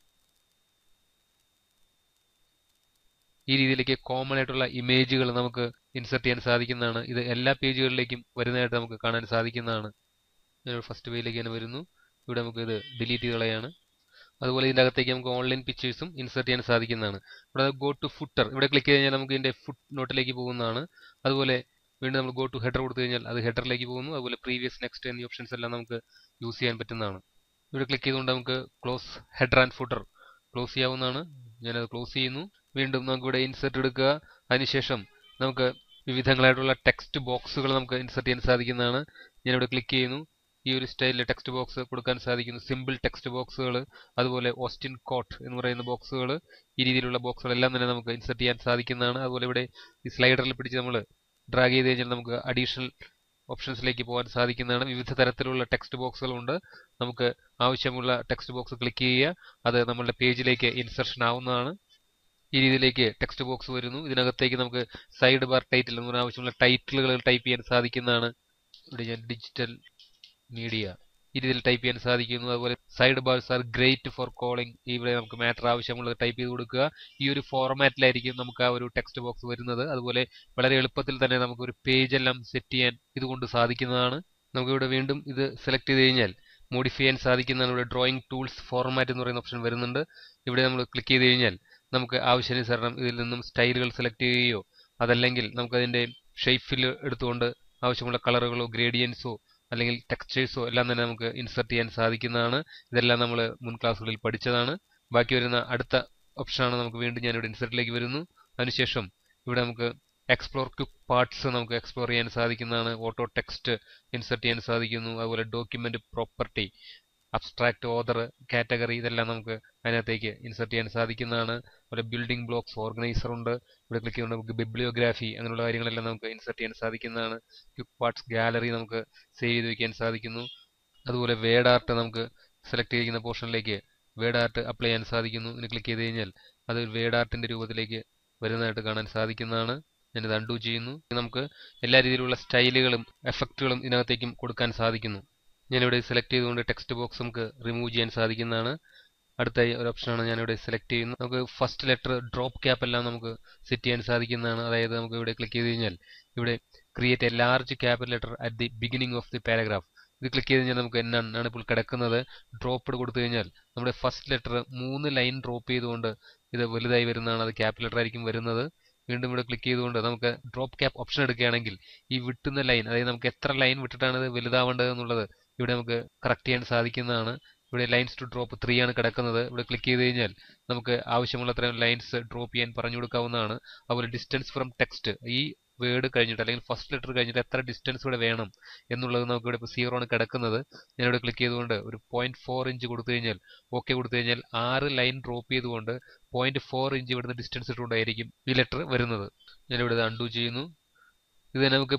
ഈ രീതിയിലേക്ക് കോമൺ ആയിട്ടുള്ള ഇമേജുകൾ നമുക്ക് ഇൻസെർട്ട് ചെയ്യാൻ സാധിക്കുന്നതാണ് ഇത് എല്ലാ പേജുകളിലേക്കും വരുന്നതായിട്ട് നമുക്ക് കാണാൻ സാധിക്കുന്നതാണ് ഫസ്റ്റ് പേജിലേക്ക് തന്നെ വരുന്നു ഇവിടെ നമുക്ക് ഇത് ഡിലീറ്റ് ചെയ്ത് കളയാണ് അതുപോലെ ഇതിൻ്റെ അകത്തേക്ക് നമുക്ക് ഓൺലൈൻ പിക്ചേഴ്സും ഇൻസെർട്ട് ചെയ്യാൻ സാധിക്കുന്നതാണ് ഇവിടെ ഗോ ടു ഫുട്ടർ ഇവിടെ ക്ലിക്ക് ചെയ്ത് കഴിഞ്ഞാൽ നമുക്ക് ഇതിൻ്റെ ഫുട്ട് നോട്ടിലേക്ക് പോകുന്നതാണ് അതുപോലെ വീണ്ടും നമ്മൾ ഗോ ടു ഹെഡർ കൊടുത്തു കഴിഞ്ഞാൽ അത് ഹെഡറിലേക്ക് പോകുന്നു അതുപോലെ പ്രീവിയസ് നെക്സ്റ്റ് എന്നീ ഓപ്ഷൻസ് എല്ലാം നമുക്ക് യൂസ് ചെയ്യാൻ പറ്റുന്നതാണ് ഇവിടെ ക്ലിക്ക് ചെയ്തുകൊണ്ട് നമുക്ക് close header and footer close ചെയ്യാവുന്നതാണ് ഞാനത് ക്ലോസ് ചെയ്യുന്നു വീണ്ടും നമുക്ക് ഇവിടെ ഇൻസെർട്ട് എടുക്കുക അതിനുശേഷം നമുക്ക് വിവിധങ്ങളായിട്ടുള്ള ടെക്സ്റ്റ് ബോക്സുകൾ നമുക്ക് ഇൻസെർട്ട് ചെയ്യാൻ സാധിക്കുന്നതാണ് ഞാനിവിടെ ക്ലിക്ക് ചെയ്യുന്നു ഈ ഒരു സ്റ്റൈലിൽ ടെക്സ്റ്റ് ബോക്സ് കൊടുക്കാൻ സാധിക്കുന്നു സിമ്പിൾ ടെക്സ്റ്റ് ബോക്സുകൾ അതുപോലെ ഓസ്റ്റിൻ കോട്ട് എന്ന് പറയുന്ന ബോക്സുകൾ ഈ രീതിയിലുള്ള ബോക്സുകളെല്ലാം തന്നെ നമുക്ക് ഇൻസെർട്ട് ചെയ്യാൻ സാധിക്കുന്നതാണ് അതുപോലെ ഇവിടെ ഈ സ്ലൈഡറിൽ പിടിച്ച് നമ്മൾ ഡ്രാഗ് ചെയ്ത് കഴിഞ്ഞാൽ നമുക്ക് അഡീഷണൽ ഓപ്ഷൻസിലേക്ക് പോകാൻ സാധിക്കുന്നതാണ് വിവിധ തരത്തിലുള്ള ടെക്സ്റ്റ് ബോക്സുകളുണ്ട് നമുക്ക് ആവശ്യമുള്ള ടെക്സ്റ്റ് ബോക്സ് ക്ലിക്ക് ചെയ്യുക അത് നമ്മളുടെ പേജിലേക്ക് ഇൻസെർഷൻ ആവുന്നതാണ് ഈ രീതിയിലേക്ക് ടെക്സ്റ്റ് ബോക്സ് വരുന്നു ഇതിനകത്തേക്ക് നമുക്ക് സൈഡ് ബാർ ടൈറ്റിൽ എന്ന് പറഞ്ഞാൽ ആവശ്യമുള്ള ടൈറ്റിലുകൾ ടൈപ്പ് ചെയ്യാൻ സാധിക്കുന്നതാണ് ഇവിടെ ഞാൻ ഡിജിറ്റൽ മീഡിയ ഈ രീതിയിൽ ടൈപ്പ് ചെയ്യാൻ സാധിക്കുന്നു അതുപോലെ side bars are great for calling ഇവിടെ നമുക്ക് മാറ്റർ ആവശ്യമുള്ളത് ടൈപ്പ് ചെയ്ത് കൊടുക്കുക ഈ ഒരു ഫോർമാറ്റിലായിരിക്കും നമുക്ക് ആ ഒരു ടെക്സ്റ്റ് ബോക്സ് വരുന്നത് അതുപോലെ വളരെ എളുപ്പത്തിൽ തന്നെ നമുക്ക് ഒരു പേജ് എല്ലാം സെറ്റ് ചെയ്യാൻ ഇതുകൊണ്ട് സാധിക്കുന്നതാണ് നമുക്ക് ഇവിടെ വീണ്ടും ഇത് സെലക്ട് ചെയ്ത് കഴിഞ്ഞാൽ മോഡിഫൈ ചെയ്യാൻ സാധിക്കുന്നതാണ് ഇവിടെ ഡ്രോയിങ് ടൂൾസ് ഫോർമാറ്റ് എന്ന് പറയുന്ന ഓപ്ഷൻ വരുന്നുണ്ട് ഇവിടെ നമ്മൾ ക്ലിക്ക് ചെയ്ത് കഴിഞ്ഞാൽ നമുക്ക് ആവശ്യാനുസരണം ഇതിൽ നിന്നും സ്റ്റൈലുകൾ സെലക്ട് ചെയ്യുകയോ അതല്ലെങ്കിൽ നമുക്ക് അതിന്റെ ഷേപ്പിൽ എടുത്തുകൊണ്ട് ആവശ്യമുള്ള കളറുകളോ ഗ്രേഡിയൻസോ അല്ലെങ്കിൽ ടെക്സ്ചേഴ്സോ എല്ലാം തന്നെ നമുക്ക് ഇൻസെർട്ട് ചെയ്യാൻ സാധിക്കുന്നതാണ് ഇതെല്ലാം നമ്മൾ മുൻ ക്ലാസ്സുകളിൽ പഠിച്ചതാണ് ബാക്കി വരുന്ന അടുത്ത ഓപ്ഷനാണ് നമുക്ക് വീണ്ടും ഞാനിവിടെ ഇൻസെർട്ടിലേക്ക് വരുന്നു അതിനുശേഷം ഇവിടെ നമുക്ക് എക്സ്പ്ലോർ ക്വിക്ക് പാർട്സ് നമുക്ക് എക്സ്പ്ലോർ ചെയ്യാൻ സാധിക്കുന്നതാണ് ഓട്ടോ ടെക്സ്റ്റ് ഇൻസെർട്ട് ചെയ്യാൻ സാധിക്കുന്നു അതുപോലെ document property abstract order category ഇതെല്ലാം നമുക്ക് അതിനകത്തേക്ക് ഇൻസെർട്ട് ചെയ്യാൻ സാധിക്കുന്നതാണ് അതുപോലെ ബിൽഡിംഗ് ബ്ലോക്സ് ഓർഗനൈസർ ഉണ്ട് ഇവിടെ ക്ലിക്ക് ചെയ്യുമ്പോൾ നമുക്ക് ബിബ്ലിയോഗ്രാഫി അങ്ങനെയുള്ള കാര്യങ്ങളെല്ലാം നമുക്ക് ഇൻസെർട്ട് ചെയ്യാൻ സാധിക്കുന്നതാണ് ക്വിക്ക് പാർട്സ് ഗാലറി നമുക്ക് സേവ് ചെയ്ത് വെക്കാൻ സാധിക്കുന്നു അതുപോലെ വേഡ് ആർട്ട് നമുക്ക് സെലക്ട് ചെയ്തിരിക്കുന്ന പോർഷനിലേക്ക് വേഡ് ആർട്ട് അപ്ലൈ ചെയ്യാൻ സാധിക്കുന്നു ഇതിന് ക്ലിക്ക് ചെയ്ത് കഴിഞ്ഞാൽ അത് വേഡ് ആർട്ടിന്റെ രൂപത്തിലേക്ക് വരുന്നതായിട്ട് കാണാൻ സാധിക്കുന്നതാണ് ഞാനിത് അൺഡു ചെയ്യുന്നു നമുക്ക് എല്ലാ രീതിയിലുള്ള സ്റ്റൈലുകളും എഫക്റ്റുകളും ഇതിനകത്തേക്കും കൊടുക്കാൻ സാധിക്കുന്നു ഞാനിവിടെ സെലക്ട് ചെയ്തുകൊണ്ട് ടെക്സ്റ്റ് ബോക്സ് നമുക്ക് റിമൂവ് ചെയ്യാൻ സാധിക്കുന്നതാണ് അടുത്ത ഒരു ഓപ്ഷനാണ് ഞാനിവിടെ സെലക്ട് ചെയ്യുന്നത് നമുക്ക് ഫസ്റ്റ് ലെറ്റർ ഡ്രോപ്പ് ക്യാപ്പ് എല്ലാം നമുക്ക് സെറ്റ് ചെയ്യാൻ സാധിക്കുന്നതാണ് അതായത് നമുക്ക് ഇവിടെ ക്ലിക്ക് ചെയ്ത് കഴിഞ്ഞാൽ ഇവിടെ create a large capital letter at the beginning of the paragraph ഇത് ക്ലിക്ക് ചെയ്ത് കഴിഞ്ഞാൽ നമുക്ക് എന്നാണ് ഇപ്പോൾ കിടക്കുന്നത് ഡ്രോപ്പ് കൊടുത്തു കഴിഞ്ഞാൽ നമ്മുടെ ഫസ്റ്റ് ലെറ്റർ മൂന്ന് ലൈൻ ഡ്രോപ്പ് ചെയ്തുകൊണ്ട് ഇത് വലുതായി വരുന്നതാണ് അത് ക്യാപിറ്റൽ ലെറ്റർ ആയിരിക്കും വരുന്നത് വീണ്ടും ഇവിടെ ക്ലിക്ക് ചെയ്തുകൊണ്ട് നമുക്ക് ഡ്രോപ്പ് ക്യാപ്പ് ഓപ്ഷൻ എടുക്കുകയാണെങ്കിൽ ഈ വിട്ടുന്ന ലൈൻ അതായത് നമുക്ക് എത്ര ലൈൻ വിട്ടിട്ടാണ് ഇത് വലുതാവേണ്ടത് എന്നുള്ളത് ഇവിടെ നമുക്ക് കറക്റ്റ് ചെയ്യാൻ സാധിക്കുന്നതാണ് ഇവിടെ ലൈൻസ് ടു ഡ്രോപ്പ് ത്രീ ആണ് കിടക്കുന്നത് ഇവിടെ ക്ലിക്ക് ചെയ്ത് കഴിഞ്ഞാൽ നമുക്ക് ആവശ്യമുള്ള അത്രയും ലൈൻസ് ഡ്രോപ്പ് ചെയ്യാൻ പറഞ്ഞു കൊടുക്കാവുന്നതാണ് അതുപോലെ ഡിസ്റ്റൻസ് ഫ്രം ടെക്സ്റ്റ് ഈ വേർഡ് കഴിഞ്ഞിട്ട് അല്ലെങ്കിൽ ഫസ്റ്റ് ലെറ്റർ കഴിഞ്ഞിട്ട് എത്ര ഡിസ്റ്റൻസ് ഇവിടെ വേണം എന്നുള്ളത് നമുക്ക് ഇവിടെ ഇപ്പോൾ സീറോ ആണ് കിടക്കുന്നത് ഞാനിവിടെ ക്ലിക്ക് ചെയ്തുകൊണ്ട് ഒരു പോയിന്റ് ഫോർ ഇഞ്ച് കൊടുത്തു കഴിഞ്ഞാൽ ഓക്കെ കൊടുത്തു കഴിഞ്ഞാൽ ആറ് ലൈൻ ഡ്രോപ്പ് ചെയ്തുകൊണ്ട് പോയിന്റ് ഫോർ ഇഞ്ച് ഇവിടുന്ന് ഡിസ്റ്റൻസ് ഇട്ടുകൊണ്ടായിരിക്കും ഈ ലെറ്റർ വരുന്നത് ഞാനിവിടെ ഇത് അൺഡു ചെയ്യുന്നു ഇത് നമുക്കിപ്പോൾ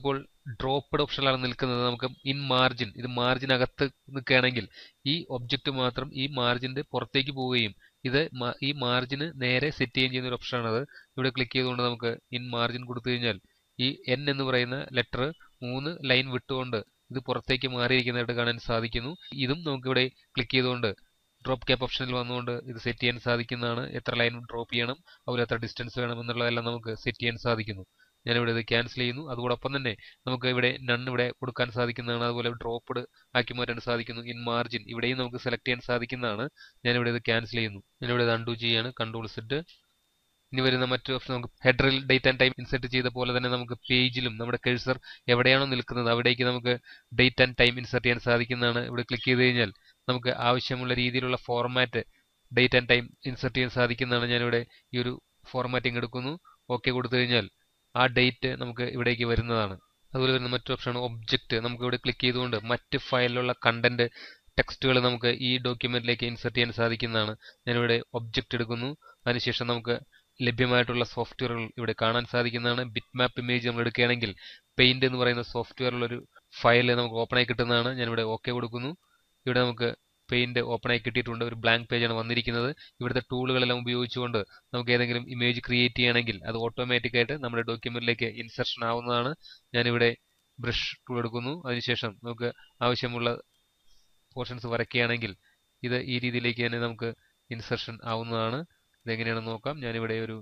ഡ്രോപ്പ്ഡ് ഓപ്ഷനിലാണ് നിൽക്കുന്നത് നമുക്ക് ഇൻ മാർജിൻ ഇത് മാർജിൻ അകത്ത് നിൽക്കുകയാണെങ്കിൽ ഈ ഒബ്ജക്റ്റ് മാത്രം ഈ മാർജിന്റെ പുറത്തേക്ക് പോവുകയും ഇത് ഈ മാർജിന് നേരെ സെറ്റ് ചെയ്യുകയും ചെയ്യുന്ന ഒരു ഓപ്ഷനാണത് ഇവിടെ ക്ലിക്ക് ചെയ്തുകൊണ്ട് നമുക്ക് ഇൻ മാർജിൻ കൊടുത്തു കഴിഞ്ഞാൽ ഈ എൻ എന്ന് പറയുന്ന ലെറ്റർ മൂന്ന് ലൈൻ വിട്ടുകൊണ്ട് ഇത് പുറത്തേക്ക് മാറിയിരിക്കുന്നതായിട്ട് കാണാൻ സാധിക്കുന്നു ഇതും നമുക്കിവിടെ ക്ലിക്ക് ചെയ്തുകൊണ്ട് ഡ്രോപ്പ് ക്യാപ്പ് ഓപ്ഷനിൽ വന്നുകൊണ്ട് ഇത് സെറ്റ് ചെയ്യാൻ സാധിക്കുന്നതാണ് എത്ര ലൈൻ ഡ്രോപ്പ് ചെയ്യണം അതുപോലെ എത്ര ഡിസ്റ്റൻസ് വേണം എന്നുള്ളതെല്ലാം നമുക്ക് സെറ്റ് ചെയ്യാൻ സാധിക്കുന്നു ഞാനിവിടെ ഇത് ക്യാൻസൽ ചെയ്യുന്നു അതോടൊപ്പം തന്നെ നമുക്ക് ഇവിടെ നൺ ഇവിടെ കൊടുക്കാൻ സാധിക്കുന്നതാണ് അതുപോലെ ഡ്രോപ്പ്ഡ് ആക്കി മാറ്റാൻ സാധിക്കുന്നു ഇൻ മാർജിൻ ഇവിടെയും നമുക്ക് സെലക്ട് ചെയ്യാൻ സാധിക്കുന്നതാണ് ഞാനിവിടെ ഇത് ക്യാൻസൽ ചെയ്യുന്നു ഞാനിവിടെ ഇത് അൺഡു ചെയ്യാണ് കൺട്രോൾ സെറ്റ് ഇനി വരുന്ന മറ്റൊരു ഓപ്ഷൻ നമുക്ക് ഹെഡറിൽ ഡേറ്റ് ആൻഡ് ടൈം ഇൻസെർട്ട് ചെയ്ത പോലെ തന്നെ നമുക്ക് പേജിലും നമ്മുടെ കഴ്സർ എവിടെയാണോ നിൽക്കുന്നത് അവിടേക്ക് നമുക്ക് ഡേറ്റ് ആൻഡ് ടൈം ഇൻസെർട്ട് ചെയ്യാൻ സാധിക്കുന്നതാണ് ഇവിടെ ക്ലിക്ക് ചെയ്ത് കഴിഞ്ഞാൽ നമുക്ക് ആവശ്യമുള്ള രീതിയിലുള്ള format date and time insert ചെയ്യാൻ സാധിക്കുന്നതാണ് ഞാനിവിടെ ഈ ഒരു ഫോർമാറ്റിംഗ് എടുക്കുന്നു ഓക്കെ കൊടുത്തു കഴിഞ്ഞാൽ ആ ഡേറ്റ് നമുക്ക് ഇവിടേക്ക് വരുന്നതാണ് അതുപോലെ വരുന്ന മറ്റൊരു ഓപ്ഷനാണ് ഒബ്ജക്റ്റ് നമുക്ക് ഇവിടെ ക്ലിക്ക് ചെയ്തുകൊണ്ട് മറ്റ് ഫയലിലുള്ള കണ്ടന്റ് ടെക്സ്റ്റുകൾ നമുക്ക് ഈ ഡോക്യുമെന്റിലേക്ക് ഇൻസെർട്ട് ചെയ്യാൻ സാധിക്കുന്നതാണ് ഞാനിവിടെ ഒബ്ജക്റ്റ് എടുക്കുന്നു അതിനുശേഷം നമുക്ക് ലഭ്യമായിട്ടുള്ള സോഫ്റ്റ്വെയറുകൾ ഇവിടെ കാണാൻ സാധിക്കുന്നതാണ് ബിറ്റ് മാപ്പ് ഇമേജ് നമ്മൾ എടുക്കുകയാണെങ്കിൽ പെയിന്റ് എന്ന് പറയുന്ന സോഫ്റ്റ്വെയറിലുള്ള ഒരു ഫയൽ നമുക്ക് ഓപ്പൺ ആയി കിട്ടുന്നതാണ് ഞാനിവിടെ ഓക്കെ കൊടുക്കുന്നു ഇവിടെ നമുക്ക് പെയിന്റ് ഓപ്പൺ ആയി കിട്ടിയിട്ടുണ്ട് ഒരു ബ്ലാങ്ക് പേജാണ് വന്നിരിക്കുന്നത് ഇവിടുത്തെ ടൂളുകളെല്ലാം ഉപയോഗിച്ചുകൊണ്ട് നമുക്ക് ഏതെങ്കിലും ഇമേജ് ക്രിയേറ്റ് ചെയ്യണമെങ്കിൽ അത് ഓട്ടോമാറ്റിക് ആയിട്ട് നമ്മുടെ ഡോക്യുമെന്റിലേക്ക് ഇൻസർഷൻ ആവുന്നതാണ് ഞാനിവിടെ ബ്രഷ് ടൂൾ എടുക്കുന്നു അതിനുശേഷം നമുക്ക് ആവശ്യമുള്ള പോർഷൻസ് വരയ്ക്കുകയാണെങ്കിൽ ഇത് ഈ രീതിയിലേക്ക് തന്നെ നമുക്ക് ഇൻസർഷൻ ആവുന്നതാണ് ഇതെങ്ങനെയാണെന്ന് നോക്കാം ഞാനിവിടെ ഒരു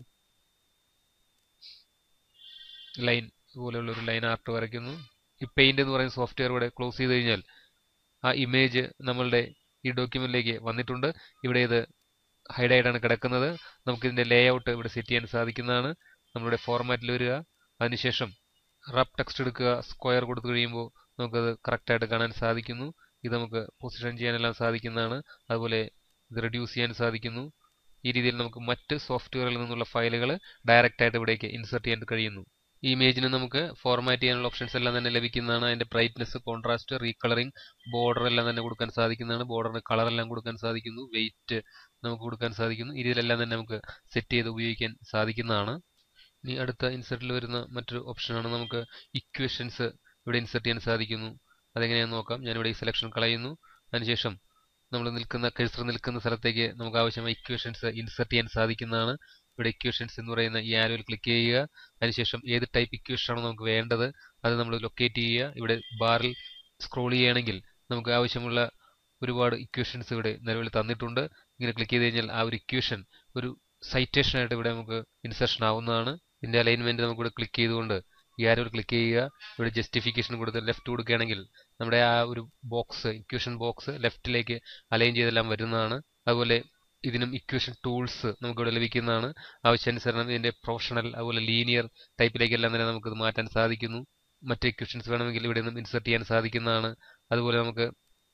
ലൈൻ പോലെയുള്ള ഒരു ലൈൻ ആർട്ട് വരയ്ക്കുന്നു ഈ പെയിന്റ് എന്ന് പറയുന്ന സോഫ്റ്റ്വെയർ ഇവിടെ ക്ലോസ് ചെയ്ത് കഴിഞ്ഞാൽ ആ ഇമേജ് നമ്മളുടെ ഈ ഡോക്യുമെന്റിലേക്ക് വന്നിട്ടുണ്ട് ഇവിടെ ഇത് ഹൈഡ് ആയിട്ടാണ് കിടക്കുന്നത് നമുക്ക് ഇതിന്റെ ലേ ഔട്ട് ഇവിടെ സെറ്റ് ചെയ്യാൻ സാധിക്കുന്നതാണ് നമ്മളുടെ ഫോർമാറ്റിൽ വരിക അതിനുശേഷം റബ് ടെക്സ്റ്റ് എടുക്കുക സ്ക്വയർ കൊടുത്തു കഴിയുമ്പോൾ നമുക്കത് കറക്റ്റായിട്ട് കാണാൻ സാധിക്കുന്നു ഇത് നമുക്ക് പൊസിഷൻ ചെയ്യാനെല്ലാം സാധിക്കുന്നതാണ് അതുപോലെ ഇത് റെഡ്യൂസ് ചെയ്യാൻ സാധിക്കുന്നു ഈ രീതിയിൽ നമുക്ക് മറ്റ് സോഫ്റ്റ്വെയറിൽ നിന്നുള്ള ഫയലുകൾ ഡയറക്റ്റ് ആയിട്ട് ഇവിടേക്ക് ഇൻസെർട്ട് ചെയ്യാൻ കഴിയുന്നു ഈ ഇമേജിന് നമുക്ക് ഫോർമാറ്റ് ചെയ്യാനുള്ള ഓപ്ഷൻസ് എല്ലാം തന്നെ ലഭിക്കുന്നതാണ് അതിന്റെ ബ്രൈറ്റ്നസ് കോൺട്രാസ്റ്റ് റീകളറിംഗ് ബോർഡർ എല്ലാം തന്നെ കൊടുക്കാൻ സാധിക്കുന്നതാണ് ബോർഡറിന് കളർ എല്ലാം കൊടുക്കാൻ സാധിക്കുന്നു വെയിറ്റ് നമുക്ക് കൊടുക്കാൻ സാധിക്കുന്നു ഈ രീതിയിലെല്ലാം തന്നെ നമുക്ക് സെറ്റ് ചെയ്ത് ഉപയോഗിക്കാൻ സാധിക്കുന്നതാണ് ഇനി അടുത്ത ഇൻസെർട്ടിൽ വരുന്ന മറ്റൊരു ഓപ്ഷനാണ് നമുക്ക് ഇക്വേഷൻസ് ഇവിടെ ഇൻസെർട്ട് ചെയ്യാൻ സാധിക്കുന്നു അതെങ്ങനെയാണെന്ന് നോക്കാം ഞാനിവിടെ ഈ സെലക്ഷൻ കളയുന്നു അതിനുശേഷം നമ്മൾ നിൽക്കുന്ന കഴ്സർ നിൽക്കുന്ന സ്ഥലത്തേക്ക് നമുക്ക് ആവശ്യമായ ഇക്വേഷൻസ് ഇൻസെർട്ട് ചെയ്യാൻ സാധിക്കുന്നതാണ് ഇവിടെ ഇക്വേഷൻസ് എന്ന് പറയുന്ന ഈ ആരോയിൽ ക്ലിക്ക് ചെയ്യുക അതിനുശേഷം ഏത് ടൈപ്പ് ഇക്വേഷൻ ആണോ നമുക്ക് വേണ്ടത് അത് നമ്മൾ ലൊക്കേറ്റ് ചെയ്യുക ഇവിടെ ബാറിൽ സ്ക്രോൾ ചെയ്യുകയാണെങ്കിൽ നമുക്ക് ആവശ്യമുള്ള ഒരുപാട് ഇക്വേഷൻസ് ഇവിടെ നിലവിൽ തന്നിട്ടുണ്ട് ഇങ്ങനെ ക്ലിക്ക് ചെയ്ത് കഴിഞ്ഞാൽ ആ ഒരു ഇക്വേഷൻ ഒരു സൈറ്റേഷൻ ആയിട്ട് ഇവിടെ നമുക്ക് ഇൻസെർഷൻ ആവുന്നതാണ് ഇതിന്റെ അലൈൻമെന്റ് നമുക്ക് ഇവിടെ ക്ലിക്ക് ചെയ്തുകൊണ്ട് ഈ ആരോയിൽ ക്ലിക്ക് ചെയ്യുക ഇവിടെ ജസ്റ്റിഫിക്കേഷൻ കൊടുത്ത് ലെഫ്റ്റ് കൊടുക്കുകയാണെങ്കിൽ നമ്മുടെ ആ ഒരു ബോക്സ് ഇക്വേഷൻ ബോക്സ് ലെഫ്റ്റിലേക്ക് അലൈൻ ചെയ്തെല്ലാം വരുന്നതാണ് അതുപോലെ ഇതിനും ഇക്വേഷൻ ടൂൾസ് നമുക്ക് ഇവിടെ ലഭിക്കുന്നതാണ് ആവശ്യാനുസരണം ഇതിന്റെ പ്രൊഫഷണൽ അതുപോലെ ലീനിയർ ടൈപ്പിലേക്കെല്ലാം തന്നെ നമുക്ക് ഇത് മാറ്റാൻ സാധിക്കുന്നു മറ്റ് ഇക്വേഷൻസ് വേണമെങ്കിൽ ഇവിടെ നിന്നും ഇൻസെർട്ട് ചെയ്യാൻ സാധിക്കുന്നതാണ് അതുപോലെ നമുക്ക്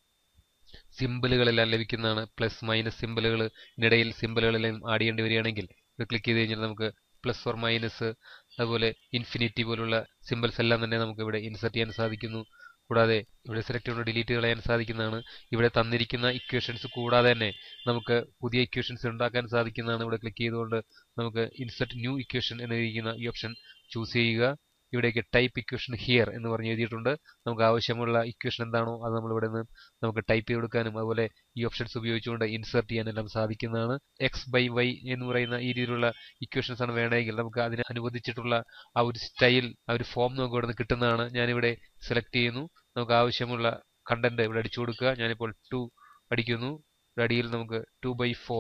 സിമ്പിളുകളെല്ലാം ലഭിക്കുന്നതാണ് പ്ലസ് മൈനസ് സിമ്പിളുകൾ ഇതിനിടയിൽ സിമ്പിളുകളെല്ലാം ആഡ് ചെയ്യേണ്ടി വരികയാണെങ്കിൽ ഇത് ക്ലിക്ക് ചെയ്ത് കഴിഞ്ഞാൽ നമുക്ക് പ്ലസ് ഓർ മൈനസ് അതുപോലെ ഇൻഫിനിറ്റി പോലുള്ള സിമ്പിൾസ് എല്ലാം തന്നെ നമുക്ക് ഇവിടെ ഇൻസെർട്ട് ചെയ്യാൻ സാധിക്കുന്നു കൂടാതെ ഇവിടെ സെലക്ട് ചെയ്തുകൊണ്ട് ഡിലീറ്റ് കളയാൻ സാധിക്കുന്നതാണ് ഇവിടെ തന്നിരിക്കുന്ന ഇക്വേഷൻസ് കൂടാതെ തന്നെ നമുക്ക് പുതിയ ഇക്വേഷൻസ് ഉണ്ടാക്കാൻ സാധിക്കുന്നതാണ് ഇവിടെ ക്ലിക്ക് ചെയ്തുകൊണ്ട് നമുക്ക് ഇൻസെർട്ട് ന്യൂ ഇക്വേഷൻ എന്നിരിക്കുന്ന ഈ ഓപ്ഷൻ ചൂസ് ചെയ്യുക ഇവിടേക്ക് ടൈപ്പ് ഇക്വേഷൻ ഹിയർ എന്ന് പറഞ്ഞ് എഴുതിയിട്ടുണ്ട് നമുക്ക് ആവശ്യമുള്ള ഇക്വേഷൻ എന്താണോ അത് നമ്മൾ ഇവിടെ നിന്ന് നമുക്ക് ടൈപ്പ് ചെയ്ത് കൊടുക്കാനും അതുപോലെ ഈ ഓപ്ഷൻസ് ഉപയോഗിച്ചുകൊണ്ട് ഇൻസെർട്ട് ചെയ്യാനെല്ലാം സാധിക്കുന്നതാണ് എക്സ് ബൈ വൈ എന്ന് പറയുന്ന ഈ രീതിയിലുള്ള ഇക്വേഷൻസ് ആണ് വേണമെങ്കിൽ നമുക്ക് അതിന് അനുവദിച്ചിട്ടുള്ള ആ ഒരു സ്റ്റൈൽ ആ ഒരു ഫോം നമുക്ക് ഇവിടെ നിന്ന് കിട്ടുന്നതാണ് ഞാനിവിടെ സെലക്ട് ചെയ്യുന്നു നമുക്ക് ആവശ്യമുള്ള കണ്ടന്റ് ഇവിടെ അടിച്ചു കൊടുക്കുക ഞാനിപ്പോൾ ടു അടിക്കുന്നു അടിയിൽ നമുക്ക് ടു ബൈ ഫോർ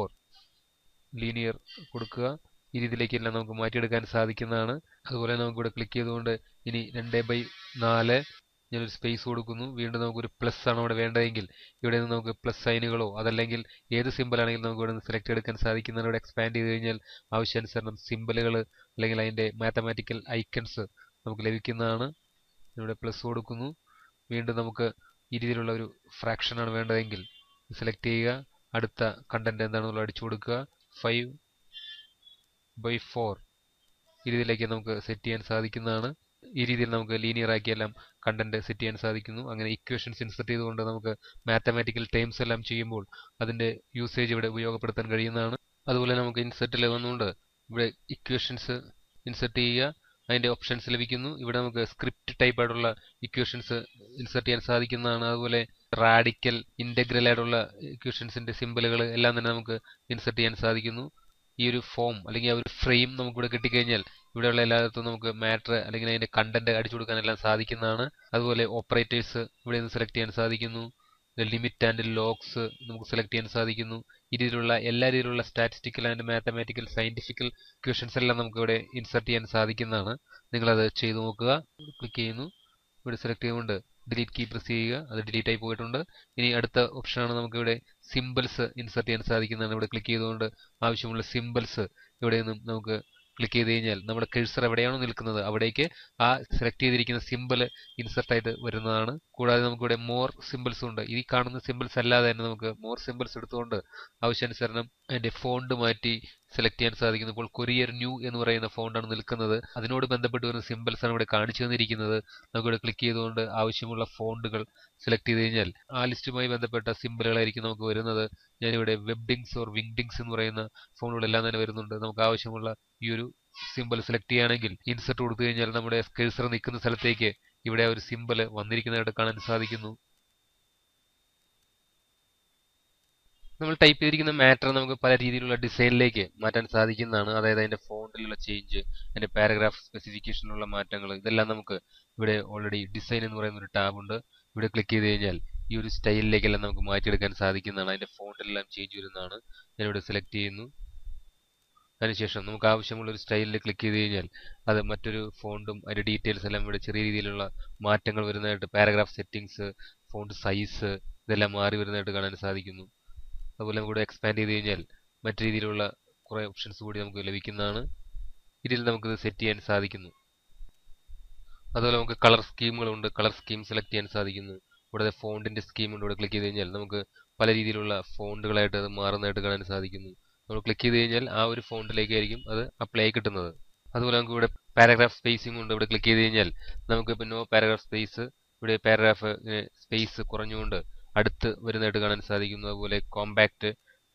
ലീനിയർ കൊടുക്കുക ഈ രീതിയിലേക്കെല്ലാം നമുക്ക് മാറ്റിയെടുക്കാൻ സാധിക്കുന്നതാണ് അതുപോലെ നമുക്ക് ഇവിടെ ക്ലിക്ക് ചെയ്തുകൊണ്ട് ഇനി രണ്ട് ബൈ നാല് ഞാനൊരു സ്പേസ് കൊടുക്കുന്നു വീണ്ടും നമുക്കൊരു പ്ലസ് ആണ് ഇവിടെ വേണ്ടതെങ്കിൽ ഇവിടെ നിന്ന് നമുക്ക് പ്ലസ് സൈനുകളോ അതല്ലെങ്കിൽ ഏത് സിമ്പിൾ ആണെങ്കിലും നമുക്ക് ഇവിടെ നിന്ന് സെലക്ട് എടുക്കാൻ സാധിക്കുന്നതാണ് ഇവിടെ എക്സ്പാൻഡ് ചെയ്ത് കഴിഞ്ഞാൽ ആവശ്യാനുസരണം സിമ്പിളുകൾ അല്ലെങ്കിൽ അതിന്റെ മാത്തമാറ്റിക്കൽ ഐക്കൺസ് നമുക്ക് ലഭിക്കുന്നതാണ് ഇവിടെ പ്ലസ് കൊടുക്കുന്നു വീണ്ടും നമുക്ക് ഈ രീതിയിലുള്ള ഒരു ഫ്രാക്ഷൻ ആണ് വേണ്ടതെങ്കിൽ സെലക്ട് ചെയ്യുക അടുത്ത കണ്ടന്റ് എന്താണെന്നുള്ള അടിച്ചു കൊടുക്കുക ഫൈവ് ബൈ ഫോർ ഈ രീതിയിലേക്ക് നമുക്ക് സെറ്റ് ചെയ്യാൻ സാധിക്കുന്നതാണ് ഈ രീതിയിൽ നമുക്ക് ലീനിയർ ആക്കിയെല്ലാം കണ്ടന്റ് സെറ്റ് ചെയ്യാൻ സാധിക്കുന്നു അങ്ങനെ ഇക്വേഷൻസ് ഇൻസെർട്ട് ചെയ്തുകൊണ്ട് നമുക്ക് മാത്തമാറ്റിക്കൽ ടേംസ് എല്ലാം ചെയ്യുമ്പോൾ അതിന്റെ യൂസേജ് ഇവിടെ ഉപയോഗപ്പെടുത്താൻ കഴിയുന്നതാണ് അതുപോലെ നമുക്ക് ഇൻസെർട്ടിൽ വന്നുകൊണ്ട് ഇവിടെ ഇക്വേഷൻസ് ഇൻസെർട്ട് ചെയ്യുക അതിന്റെ ഓപ്ഷൻസ് ലഭിക്കുന്നു ഇവിടെ നമുക്ക് സ്ക്രിപ്റ്റ് ടൈപ്പ് ആയിട്ടുള്ള ഇക്വേഷൻസ് ഇൻസർട്ട് ചെയ്യാൻ സാധിക്കുന്നതാണ് അതുപോലെ റാഡിക്കൽ ഇന്റഗ്രൽ ആയിട്ടുള്ള ഇക്വേഷൻസിന്റെ സിമ്പിളുകൾ എല്ലാം തന്നെ നമുക്ക് ഇൻസർട്ട് ചെയ്യാൻ സാധിക്കുന്നു ഈ ഒരു ഫോം അല്ലെങ്കിൽ ആ ഒരു ഫ്രെയിം നമുക്കിവിടെ കിട്ടിക്കഴിഞ്ഞാൽ ഇവിടെയുള്ള എല്ലായിടത്തും നമുക്ക് മാറ്റർ അല്ലെങ്കിൽ അതിന്റെ കണ്ടന്റ് അടിച്ചു കൊടുക്കാനെല്ലാം സാധിക്കുന്നതാണ് അതുപോലെ ഓപ്പറേറ്റേഴ്സ് ഇവിടെ നിന്ന് സെലക്ട് ചെയ്യാൻ സാധിക്കുന്നു ലിമിറ്റ് ആൻഡ് ലോക്സ് നമുക്ക് സെലക്ട് ചെയ്യാൻ സാധിക്കുന്നു ഈ രീതിയിലുള്ള എല്ലാ രീതിയിലുള്ള statistical and mathematical scientifical questions എല്ലാം നമുക്ക് ഇവിടെ ഇൻസർട്ട് ചെയ്യാൻ സാധിക്കുന്നതാണ് നിങ്ങളത് ചെയ്തു നോക്കുക ക്ലിക്ക് ചെയ്യുന്നു ഇവിടെ സെലക്ട് ചെയ്തുകൊണ്ട് ഡിലീറ്റ് കീ പ്രസ് ചെയ്യുക അത് ഡിലീറ്റ് ആയി പോയിട്ടുണ്ട് ഇനി അടുത്ത ഓപ്ഷനാണ് നമുക്ക് ഇവിടെ സിമ്പിൾസ് ഇൻസർട്ട് ചെയ്യാൻ സാധിക്കുന്നതാണ് ഇവിടെ ക്ലിക്ക് ചെയ്തുകൊണ്ട് ആവശ്യമുള്ള സിമ്പിൾസ് ഇവിടെ നിന്നും നമുക്ക് ക്ലിക്ക് ചെയ്ത് കഴിഞ്ഞാൽ നമ്മുടെ കഴ്സർ എവിടെയാണോ നിൽക്കുന്നത് അവിടേക്ക് ആ സെലക്ട് ചെയ്തിരിക്കുന്ന സിമ്പിൾ ഇൻസർട്ട് ആയിട്ട് വരുന്നതാണ് കൂടാതെ നമുക്കിവിടെ മോർ സിമ്പിൾസ് ഉണ്ട് ഈ കാണുന്ന സിമ്പിൾസ് അല്ലാതെ തന്നെ നമുക്ക് മോർ സിമ്പിൾസ് എടുത്തുകൊണ്ട് ആവശ്യാനുസരണം അതിന്റെ ഫോണ്ട് മാറ്റി സെലക്ട് ചെയ്യാൻ സാധിക്കുന്നു ഇപ്പോൾ കൊറിയർ ന്യൂ എന്ന് പറയുന്ന ഫോണ്ടാണ് നിൽക്കുന്നത് അതിനോട് ബന്ധപ്പെട്ട് വരുന്ന സിമ്പിൾസ് ആണ് ഇവിടെ കാണിച്ചു തന്നിരിക്കുന്നത് നമുക്കിവിടെ ക്ലിക്ക് ചെയ്തുകൊണ്ട് ആവശ്യമുള്ള ഫോണ്ടുകൾ സെലക്ട് ചെയ്ത് കഴിഞ്ഞാൽ ആ ലിസ്റ്റുമായി ബന്ധപ്പെട്ട സിമ്പിളുകളായിരിക്കും നമുക്ക് വരുന്നത് ഞാനിവിടെ വെബ്ഡിങ്സ് ഓർ വിങ്ഡിങ്സ് എന്ന് പറയുന്ന ഫോണുകളെല്ലാം തന്നെ വരുന്നുണ്ട് നമുക്ക് ആവശ്യമുള്ള ഈ ഒരു സിമ്പിൾ സെലക്ട് ചെയ്യുകയാണെങ്കിൽ ഇൻസർട്ട് കൊടുത്തു കഴിഞ്ഞാൽ നമ്മുടെ കഴ്സർ നിൽക്കുന്ന സ്ഥലത്തേക്ക് ഇവിടെ ആ ഒരു സിമ്പിൾ വന്നിരിക്കുന്നതായിട്ട് കാണാൻ സാധിക്കുന്നു നമ്മൾ ടൈപ്പ് ചെയ്തിരിക്കുന്ന മാറ്റർ നമുക്ക് പല രീതിയിലുള്ള ഡിസൈനിലേക്ക് മാറ്റാൻ സാധിക്കുന്നതാണ് അതായത് അതിന്റെ ഫോണ്ടിലുള്ള ചേഞ്ച് അതിന്റെ പാരഗ്രാഫ് സ്പെസിഫിക്കേഷനിലുള്ള മാറ്റങ്ങൾ ഇതെല്ലാം നമുക്ക് ഇവിടെ ഓൾറെഡി ഡിസൈൻ എന്ന് പറയുന്ന ഒരു ടാബ് ഉണ്ട് ഇവിടെ ക്ലിക്ക് ചെയ്ത് കഴിഞ്ഞാൽ ഈ ഒരു സ്റ്റൈലിലേക്കെല്ലാം നമുക്ക് മാറ്റിയെടുക്കാൻ സാധിക്കുന്നതാണ് അതിന്റെ ഫോണ്ടിലെല്ലാം ചേഞ്ച് വരുന്നതാണ് ഞാനിവിടെ സെലക്ട് ചെയ്യുന്നു അതിനുശേഷം നമുക്ക് ആവശ്യമുള്ള ഒരു സ്റ്റൈലിൽ ക്ലിക്ക് ചെയ്ത് കഴിഞ്ഞാൽ അത് മറ്റൊരു ഫോണ്ടും അതിന്റെ ഡീറ്റെയിൽസ് എല്ലാം ഇവിടെ ചെറിയ രീതിയിലുള്ള മാറ്റങ്ങൾ വരുന്നതായിട്ട് പാരഗ്രാഫ് സെറ്റിംഗ്സ് ഫോണ്ട് സൈസ് ഇതെല്ലാം മാറി വരുന്നതായിട്ട് കാണാൻ സാധിക്കുന്നു അതുപോലെ നമുക്ക് എക്സ്പാൻഡ് ചെയ്ത് കഴിഞ്ഞാൽ മറ്റു രീതിയിലുള്ള കുറെ ഓപ്ഷൻസ് കൂടി നമുക്ക് ലഭിക്കുന്നതാണ് ഇതിൽ നമുക്ക് സെറ്റ് ചെയ്യാൻ സാധിക്കുന്നു അതുപോലെ നമുക്ക് കളർ സ്കീമുകളുണ്ട് കളർ സ്കീം സെലക്ട് ചെയ്യാൻ സാധിക്കുന്നു കൂടാതെ ഫോണ്ടിന്റെ സ്കീം ഉണ്ട് ഇവിടെ ക്ലിക്ക് ചെയ്ത് കഴിഞ്ഞാൽ നമുക്ക് പല രീതിയിലുള്ള ഫോണ്ടുകളായിട്ട് അത് മാറുന്നതായിട്ട് കാണാൻ സാധിക്കുന്നു നമ്മൾ ക്ലിക്ക് ചെയ്ത് കഴിഞ്ഞാൽ ആ ഒരു ഫോണ്ടിലേക്ക് ആയിരിക്കും അത് അപ്ലൈ ആയി കിട്ടുന്നത് അതുപോലെ നമുക്ക് ഇവിടെ പാരഗ്രാഫ് സ്പേസിംഗ് ഉണ്ട് ഇവിടെ ക്ലിക്ക് ചെയ്ത് കഴിഞ്ഞാൽ നമുക്ക് ഇപ്പോൾ നോ പാരഗ്രാഫ് സ്പേസ് ഇവിടെ പാരഗ്രാഫ് സ്പേസ് കുറഞ്ഞുകൊണ്ട് അടുത്ത് വരുന്നതായിട്ട് കാണാൻ സാധിക്കുന്നു അതുപോലെ compact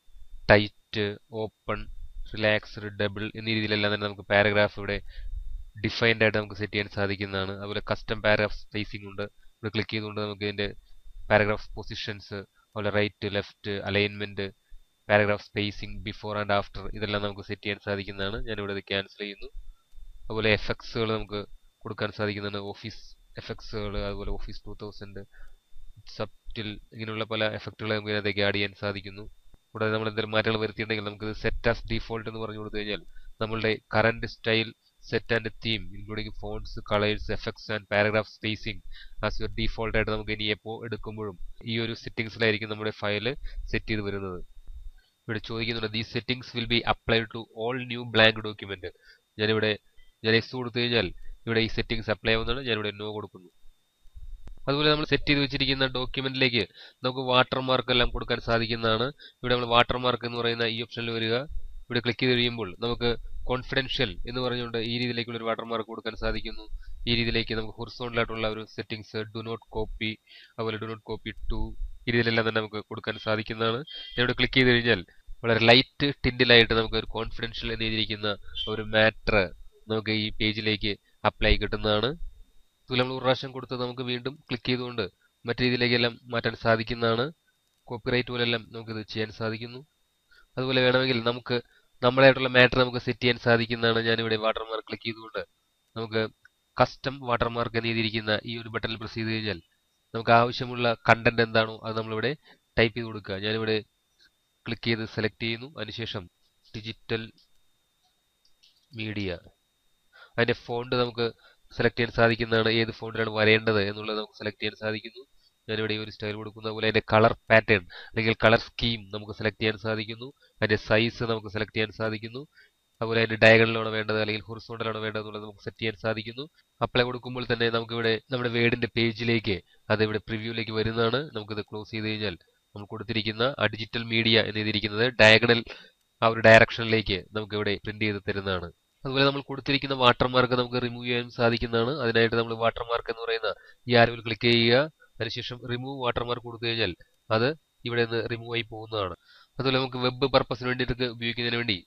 tight open relaxed double എന്നീ രീതിയിലെല്ലാം തന്നെ നമുക്ക് പാരഗ്രാഫ് ഇവിടെ ഡിഫൈൻഡ് ആയിട്ട് നമുക്ക് സെറ്റ് ചെയ്യാൻ സാധിക്കുന്നതാണ് അതുപോലെ കസ്റ്റം പാരഗ്രാഫ് സ്പേസിംഗ് ഉണ്ട് ഇവിടെ ക്ലിക്ക് ചെയ്തുകൊണ്ട് നമുക്ക് ഇതിന്റെ പാരഗ്രാഫ് പൊസിഷൻസ് അതുപോലെ right left alignment paragraph spacing before and after ഇതെല്ലാം നമുക്ക് സെറ്റ് ചെയ്യാൻ സാധിക്കുന്നതാണ് ഞാനിവിടെ ഇത് ക്യാൻസൽ ചെയ്യുന്നു അതുപോലെ എഫക്ട്സുകൾ നമുക്ക് കൊടുക്കാൻ സാധിക്കുന്നതാണ് ഓഫീസ് എഫക്ട്സുകൾ അതുപോലെ ഓഫീസ് ടൂ തൗസൻഡ് സബ്റ്റിൽ ഇങ്ങനെയുള്ള പല എഫക്റ്റുകൾ നമുക്ക് ഇതിനകത്തേക്ക് ആഡ് ചെയ്യാൻ സാധിക്കുന്നു കൂടാതെ നമ്മൾ എന്തെങ്കിലും മാറ്റങ്ങൾ വരുത്തിയിട്ടുണ്ടെങ്കിൽ നമുക്ക് സെറ്റ് ആസ് ഡീഫോൾട്ട് എന്ന് പറഞ്ഞു കൊടുത്തു കഴിഞ്ഞാൽ നമ്മളുടെ current style set and theme including fonts colours effects and paragraph spacing as your default ആയിട്ട് നമുക്ക് ഇനി എപ്പോൾ എടുക്കുമ്പോഴും ഈ ഒരു സെറ്റിംഗ്സിലായിരിക്കും നമ്മുടെ ഫയൽ സെറ്റ് ചെയ്ത് വരുന്നത് ഇവിടെ ചോദിക്കുന്നുണ്ട് these settings will be applied to all new blank document ഞാനിവിടെ ഞാൻ എക്സ് കൊടുത്തു കഴിഞ്ഞാൽ ഇവിടെ ഈ സെറ്റിംഗ്സ് അപ്ലൈ ആവുന്നതാണ് ഞാനിവിടെ നോ കൊടുക്കുന്നു അതുപോലെ നമ്മൾ സെറ്റ് ചെയ്ത് വെച്ചിരിക്കുന്ന ഡോക്യുമെന്റിലേക്ക് നമുക്ക് വാട്ടർമാർക്ക് എല്ലാം കൊടുക്കാൻ സാധിക്കുന്നതാണ് ഇവിടെ നമ്മൾ വാട്ടർമാർക്ക് എന്ന് പറയുന്ന ഈ ഓപ്ഷനിൽ വരിക ഇവിടെ ക്ലിക്ക് ചെയ്ത് കഴിയുമ്പോൾ നമുക്ക് കോൺഫിഡൻഷ്യൽ എന്ന് പറഞ്ഞുകൊണ്ട് ഈ രീതിയിലേക്കുള്ള ഒരു വാട്ടർമാർക്ക് കൊടുക്കാൻ സാധിക്കുന്നു ഈ രീതിയിലേക്ക് നമുക്ക് ഹൊറിസോണ്ടലായിട്ടുള്ള ഒരു സെറ്റിംഗ്സ് ഡു നോട്ട് കോപ്പി അതുപോലെ ഡു നോട്ട് കോപ്പി ടു ഈ രീതിയിലെല്ലാം തന്നെ നമുക്ക് കൊടുക്കാൻ സാധിക്കുന്നതാണ് ഇവിടെ ക്ലിക്ക് ചെയ്ത് കഴിഞ്ഞാൽ വളരെ ലൈറ്റ് ടിൻഡിലായിട്ട് നമുക്ക് ഒരു കോൺഫിഡൻഷ്യൽ എന്ന് എഴുതിയിരിക്കുന്ന ഒരു മാറ്റർ നമുക്ക് ഈ പേജിലേക്ക് അപ്ലൈ കിട്ടുന്നതാണ് അതുപോലെ നമ്മൾ ഒരു പ്രാവശ്യം കൊടുത്ത് നമുക്ക് വീണ്ടും ക്ലിക്ക് ചെയ്തുകൊണ്ട് മറ്റു രീതിയിലേക്കെല്ലാം മാറ്റാൻ സാധിക്കുന്നതാണ് കോപ്പിറൈറ്റ് പോലെല്ലാം നമുക്കിത് ചെയ്യാൻ സാധിക്കുന്നു അതുപോലെ വേണമെങ്കിൽ നമുക്ക് നമ്മളായിട്ടുള്ള മാറ്റർ നമുക്ക് സെറ്റ് ചെയ്യാൻ സാധിക്കുന്നതാണ് ഞാനിവിടെ വാട്ടർമാർക്ക് ക്ലിക്ക് ചെയ്തുകൊണ്ട് നമുക്ക് കസ്റ്റം വാട്ടർമാർക്ക് എന്ന് എഴുതിയിരിക്കുന്ന ഈ ഒരു ബട്ടണിൽ പ്രസ് ചെയ്ത് കഴിഞ്ഞാൽ നമുക്ക് ആവശ്യമുള്ള കണ്ടന്റ് എന്താണോ അത് നമ്മളിവിടെ ടൈപ്പ് ചെയ്ത് കൊടുക്കുക ഞാനിവിടെ ക്ലിക്ക് ചെയ്ത് സെലക്ട് ചെയ്യുന്നു അതിനുശേഷം ഡിജിറ്റൽ മീഡിയ അതിന്റെ ഫോണ്ട് നമുക്ക് സെലക്ട് ചെയ്യാൻ സാധിക്കുന്നതാണ് ഏത് ഫോണ്ടിലാണ് വരേണ്ടത് എന്നുള്ളത് നമുക്ക് സെലക്ട് ചെയ്യാൻ സാധിക്കുന്നു ഞാനിവിടെ ഈ ഒരു സ്റ്റൈൽ കൊടുക്കുന്ന പോലെ അതിന്റെ കളർ പാറ്റേൺ അല്ലെങ്കിൽ കളർ സ്കീം നമുക്ക് സെലക്ട് ചെയ്യാൻ സാധിക്കുന്നു അതിന്റെ സൈസ് നമുക്ക് സെലക്ട് ചെയ്യാൻ സാധിക്കുന്നു അതുപോലെ അതിന്റെ ഡയഗണലാണോ വേണ്ടത് അല്ലെങ്കിൽ ഹൊറിസോണ്ടലാണോ വേണ്ടത് എന്നുള്ളത് നമുക്ക് സെറ്റ് ചെയ്യാൻ സാധിക്കുന്നു അപ്ലൈ കൊടുക്കുമ്പോൾ തന്നെ നമുക്ക് ഇവിടെ നമ്മുടെ വേർഡിന്റെ പേജിലേക്ക് അത് ഇവിടെ പ്രിവ്യൂലേക്ക് വരുന്നതാണ് നമുക്കിത് ക്ലോസ് ചെയ്ത് കഴിഞ്ഞാൽ നമ്മൾ കൊടുത്തിരിക്കുന്ന ആ ഡിജിറ്റൽ മീഡിയ എന്ന് എഴുതിയിരിക്കുന്നത് ഡയഗണൽ ആ ഒരു ഡയറക്ഷനിലേക്ക് നമുക്ക് ഇവിടെ പ്രിന്റ് ചെയ്ത് തരുന്നതാണ് അതുപോലെ നമ്മൾ കൊടുത്തിരിക്കുന്ന വാട്ടർമാർക്ക് നമുക്ക് റിമൂവ് ചെയ്യാൻ സാധിക്കുന്നതാണ് അതിനായിട്ട് നമ്മൾ വാട്ടർമാർക്ക് എന്ന് പറയുന്ന ഈ ആരോയിൽ ക്ലിക്ക് ചെയ്യുക അതിനുശേഷം റിമൂവ് വാട്ടർമാർക്ക് കൊടുത്തു കഴിഞ്ഞാൽ അത് ഇവിടെ നിന്ന് റിമൂവ് ആയി പോകുന്നതാണ് അതുപോലെ നമുക്ക് വെബ് പർപ്പസിന് വേണ്ടിയിട്ട് ഉപയോഗിക്കുന്നതിന് വേണ്ടി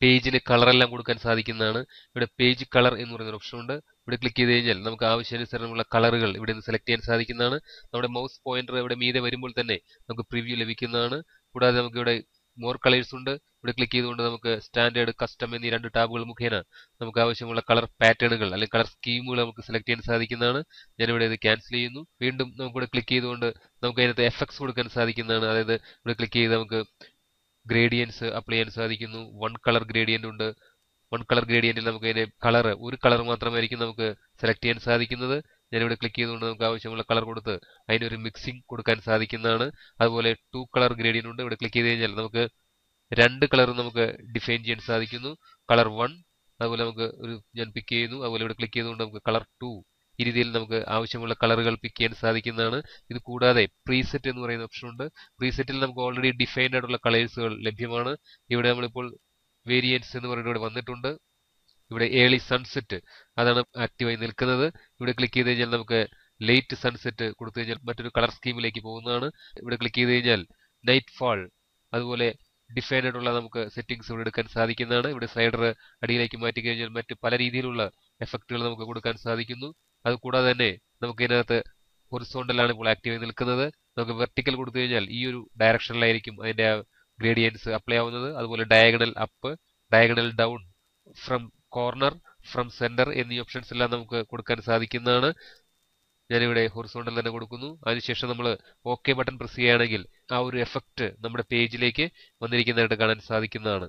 പേജിന് കളറെല്ലാം കൊടുക്കാൻ സാധിക്കുന്നതാണ് ഇവിടെ പേജ് കളർ എന്ന് പറയുന്ന ഓപ്ഷൻ ഉണ്ട് ഇവിടെ ക്ലിക്ക് ചെയ്ത് കഴിഞ്ഞാൽ നമുക്ക് ആവശ്യാനുസരണമുള്ള കളറുകൾ ഇവിടെ നിന്ന് സെലക്ട് ചെയ്യാൻ സാധിക്കുന്നതാണ് നമ്മുടെ മൗസ് പോയിന്റർ ഇവിടെ മീതെ വരുമ്പോൾ തന്നെ നമുക്ക് പ്രിവ്യൂ ലഭിക്കുന്നതാണ് കൂടാതെ നമുക്ക് ഇവിടെ മോർ കളേഴ്സ് ഉണ്ട് ഇവിടെ ക്ലിക്ക് ചെയ്തുകൊണ്ട് നമുക്ക് സ്റ്റാൻഡേർഡ് കസ്റ്റം എന്നീ രണ്ട് ടാബുകൾ മുഖേന നമുക്ക് ആവശ്യമുള്ള കളർ പാറ്റേണുകൾ അല്ലെങ്കിൽ കളർ സ്കീമുകൾ നമുക്ക് സെലക്ട് ചെയ്യാൻ സാധിക്കുന്നതാണ് ഞാനിവിടെ ഇത് ക്യാൻസൽ ചെയ്യുന്നു വീണ്ടും നമുക്കിവിടെ ക്ലിക്ക് ചെയ്തുകൊണ്ട് നമുക്ക് അതിനകത്ത് എഫക്ട്സ് കൊടുക്കാൻ സാധിക്കുന്നതാണ് അതായത് ഇവിടെ ക്ലിക്ക് ചെയ്ത് നമുക്ക് ഗ്രേഡിയൻസ് അപ്ലൈ ചെയ്യാൻ സാധിക്കുന്നു വൺ കളർ ഗ്രേഡിയന്റ് ഉണ്ട് വൺ കളർ ഗ്രേഡിയന്റിൽ നമുക്ക് അതിന്റെ കളർ ഒരു കളർ മാത്രമായിരിക്കും നമുക്ക് സെലക്ട് ചെയ്യാൻ സാധിക്കുന്നത് ഞാനിവിടെ ക്ലിക്ക് ചെയ്തുകൊണ്ട് നമുക്ക് ആവശ്യമുള്ള കളർ കൊടുത്ത് അതിനൊരു മിക്സിംഗ് കൊടുക്കാൻ സാധിക്കുന്നതാണ് അതുപോലെ ടു കളർ ഗ്രേഡിയന്റ് ഉണ്ട് ഇവിടെ ക്ലിക്ക് ചെയ്ത് കഴിഞ്ഞാൽ നമുക്ക് രണ്ട് കളർ നമുക്ക് ഡിഫൈൻ ചെയ്യാൻ സാധിക്കുന്നു കളർ വൺ അതുപോലെ നമുക്ക് ഒരു ഞാൻ പിക്ക് ചെയ്യുന്നു അതുപോലെ ഇവിടെ ക്ലിക്ക് ചെയ്തുകൊണ്ട് നമുക്ക് കളർ ടു ഈ രീതിയിൽ നമുക്ക് ആവശ്യമുള്ള കളറുകൾ പിക്ക് ചെയ്യാൻ സാധിക്കുന്നതാണ് ഇത് കൂടാതെ പ്രീസെറ്റ് എന്ന് പറയുന്ന ഓപ്ഷൻ ഉണ്ട് പ്രീസെറ്റിൽ നമുക്ക് ഓൾറെഡി ഡിഫൈൻഡ് ആയിട്ടുള്ള കളേഴ്സുകൾ ലഭ്യമാണ് ഇവിടെ നമ്മളിപ്പോൾ വേരിയൻസ് എന്ന് പറയുന്നത് ഇവിടെ വന്നിട്ടുണ്ട് ഇവിടെ ഏർലി സൺസെറ്റ് അതാണ് ആക്റ്റീവായി നിൽക്കുന്നത് ഇവിടെ ക്ലിക്ക് ചെയ്ത് കഴിഞ്ഞാൽ നമുക്ക് ലേറ്റ് സൺസെറ്റ് കൊടുത്തു കഴിഞ്ഞാൽ മറ്റൊരു കളർ സ്കീമിലേക്ക് പോകുന്നതാണ് ഇവിടെ ക്ലിക്ക് ചെയ്ത് കഴിഞ്ഞാൽ നൈറ്റ് ഫാൾ അതുപോലെ ഡിഫൈൻ ആയിട്ടുള്ള നമുക്ക് സെറ്റിംഗ്സ് ഇവിടെ എടുക്കാൻ സാധിക്കുന്നതാണ് ഇവിടെ സൈഡർ അടിയിലേക്ക് മാറ്റി കഴിഞ്ഞാൽ മറ്റ് പല രീതിയിലുള്ള എഫക്റ്റുകൾ നമുക്ക് കൊടുക്കാൻ സാധിക്കുന്നു അത് കൂടാതെ തന്നെ നമുക്ക് ഇതിനകത്ത് ഹൊറിസോണ്ടലാണ് ഇപ്പോൾ ആക്റ്റീവായി നിൽക്കുന്നത് നമുക്ക് വെർട്ടിക്കൽ കൊടുത്തു കഴിഞ്ഞാൽ ഈ ഒരു ഡയറക്ഷനിലായിരിക്കും അതിന്റെ ഗ്രേഡിയൻസ് അപ്ലൈ ആവുന്നത് അതുപോലെ diagonal up diagonal down from corner from centre എന്നീ ഓപ്ഷൻസ് എല്ലാം നമുക്ക് കൊടുക്കാൻ സാധിക്കുന്നതാണ് ഞാനിവിടെ ഹൊറിസോണ്ടൽ തന്നെ കൊടുക്കുന്നു അതിനുശേഷം നമ്മൾ ഓക്കെ ബട്ടൺ പ്രസ് ചെയ്യുകയാണെങ്കിൽ ആ ഒരു എഫക്റ്റ് നമ്മുടെ പേജിലേക്ക് വന്നിരിക്കുന്നതായിട്ട് കാണാൻ സാധിക്കുന്നതാണ്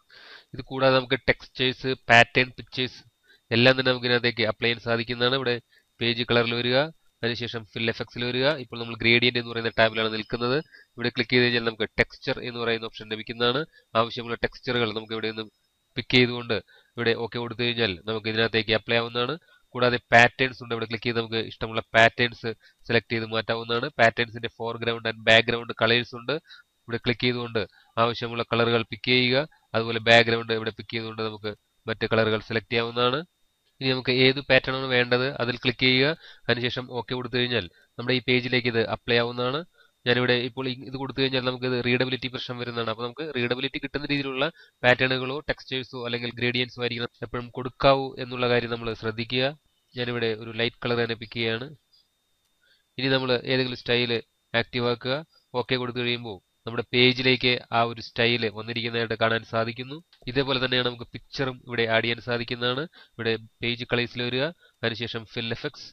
ഇത് കൂടാതെ നമുക്ക് ടെക്സ്റ്റേഴ്സ് പാറ്റേൺ പിക്ചേഴ്സ് എല്ലാം തന്നെ നമുക്ക് ഇതിനകത്തേക്ക് അപ്ലൈ ചെയ്യാൻ സാധിക്കുന്നതാണ് ഇവിടെ പേജ് കളറിൽ വരിക അതിനുശേഷം ഫിൽ എഫക്ട്സിൽ വരിക ഇപ്പോൾ നമ്മൾ ഗ്രേഡിയന്റ് എന്ന് പറയുന്ന ടാബിലാണ് നിൽക്കുന്നത് ഇവിടെ ക്ലിക്ക് ചെയ്ത് കഴിഞ്ഞാൽ നമുക്ക് ടെക്സ്ചർ എന്ന് പറയുന്ന ഓപ്ഷൻ ലഭിക്കുന്നതാണ് ആവശ്യമുള്ള ടെക്സ്ചറുകൾ നമുക്ക് ഇവിടെ നിന്ന് പിക്ക് ചെയ്തുകൊണ്ട് ഇവിടെ ഓക്കെ കൊടുത്തു കഴിഞ്ഞാൽ നമുക്ക് ഇതിനകത്തേക്ക് അപ്ലൈ ആവുന്നതാണ് കൂടാതെ പാറ്റേൺസ് ഉണ്ട് ഇവിടെ ക്ലിക്ക് ചെയ്ത് നമുക്ക് ഇഷ്ടമുള്ള പാറ്റേൺസ് സെലക്ട് ചെയ്ത് മാറ്റാവുന്നതാണ് പാറ്റേൺസിന്റെ ഫോർഗ്രൗണ്ട് ആൻഡ് ബാക്ക്ഗ്രൗണ്ട് കളേഴ്സ് ഉണ്ട് ഇവിടെ ക്ലിക്ക് ചെയ്തുകൊണ്ട് ആവശ്യമുള്ള കളറുകൾ പിക്ക് ചെയ്യുക അതുപോലെ ബാക്ക്ഗ്രൗണ്ട് ഇവിടെ പിക്ക് ചെയ്തുകൊണ്ട് നമുക്ക് മറ്റ് കളറുകൾ സെലക്ട് ചെയ്യാവുന്നതാണ് ഇനി നമുക്ക് ഏത് പാറ്റേൺ ആണ് വേണ്ടത് അതിൽ ക്ലിക്ക് ചെയ്യുക അതിനുശേഷം ഓക്കെ കൊടുത്തു കഴിഞ്ഞാൽ നമ്മുടെ ഈ പേജിലേക്ക് ഇത് അപ്ലൈ ആവുന്നതാണ് ഞാനിവിടെ ഇപ്പോൾ ഇത് കൊടുത്തു കഴിഞ്ഞാൽ നമുക്ക് ഇത് റീഡബിലിറ്റി പ്രശ്നം വരുന്നതാണ് അപ്പോൾ നമുക്ക് റീഡബിലിറ്റി കിട്ടുന്ന രീതിയിലുള്ള പാറ്റേണുകളോ ടെക്സ്റ്റേഴ്സോ അല്ലെങ്കിൽ ഗ്രേഡിയൻസോ ആയിരിക്കണം എപ്പോഴും കൊടുക്കാവൂ എന്നുള്ള കാര്യം നമ്മൾ ശ്രദ്ധിക്കുക ഞാനിവിടെ ഒരു ലൈറ്റ് കളർ തന്നെ പിക്ക് ചെയ്യാണ് ഇനി നമ്മൾ ഏതെങ്കിലും സ്റ്റൈല് ആക്റ്റീവ് ആക്കുക ഓക്കെ കൊടുത്തു കഴിയുമ്പോൾ നമ്മുടെ പേജിലേക്ക് ആ ഒരു സ്റ്റൈല് വന്നിരിക്കുന്നതായിട്ട് കാണാൻ സാധിക്കുന്നു ഇതേപോലെ തന്നെയാണ് നമുക്ക് പിക്ചറും ഇവിടെ ആഡ് ചെയ്യാൻ സാധിക്കുന്നതാണ് ഇവിടെ പേജ് കളേഴ്സിൽ വരിക അതിനുശേഷം ഫിൽ എഫക്ട്സ്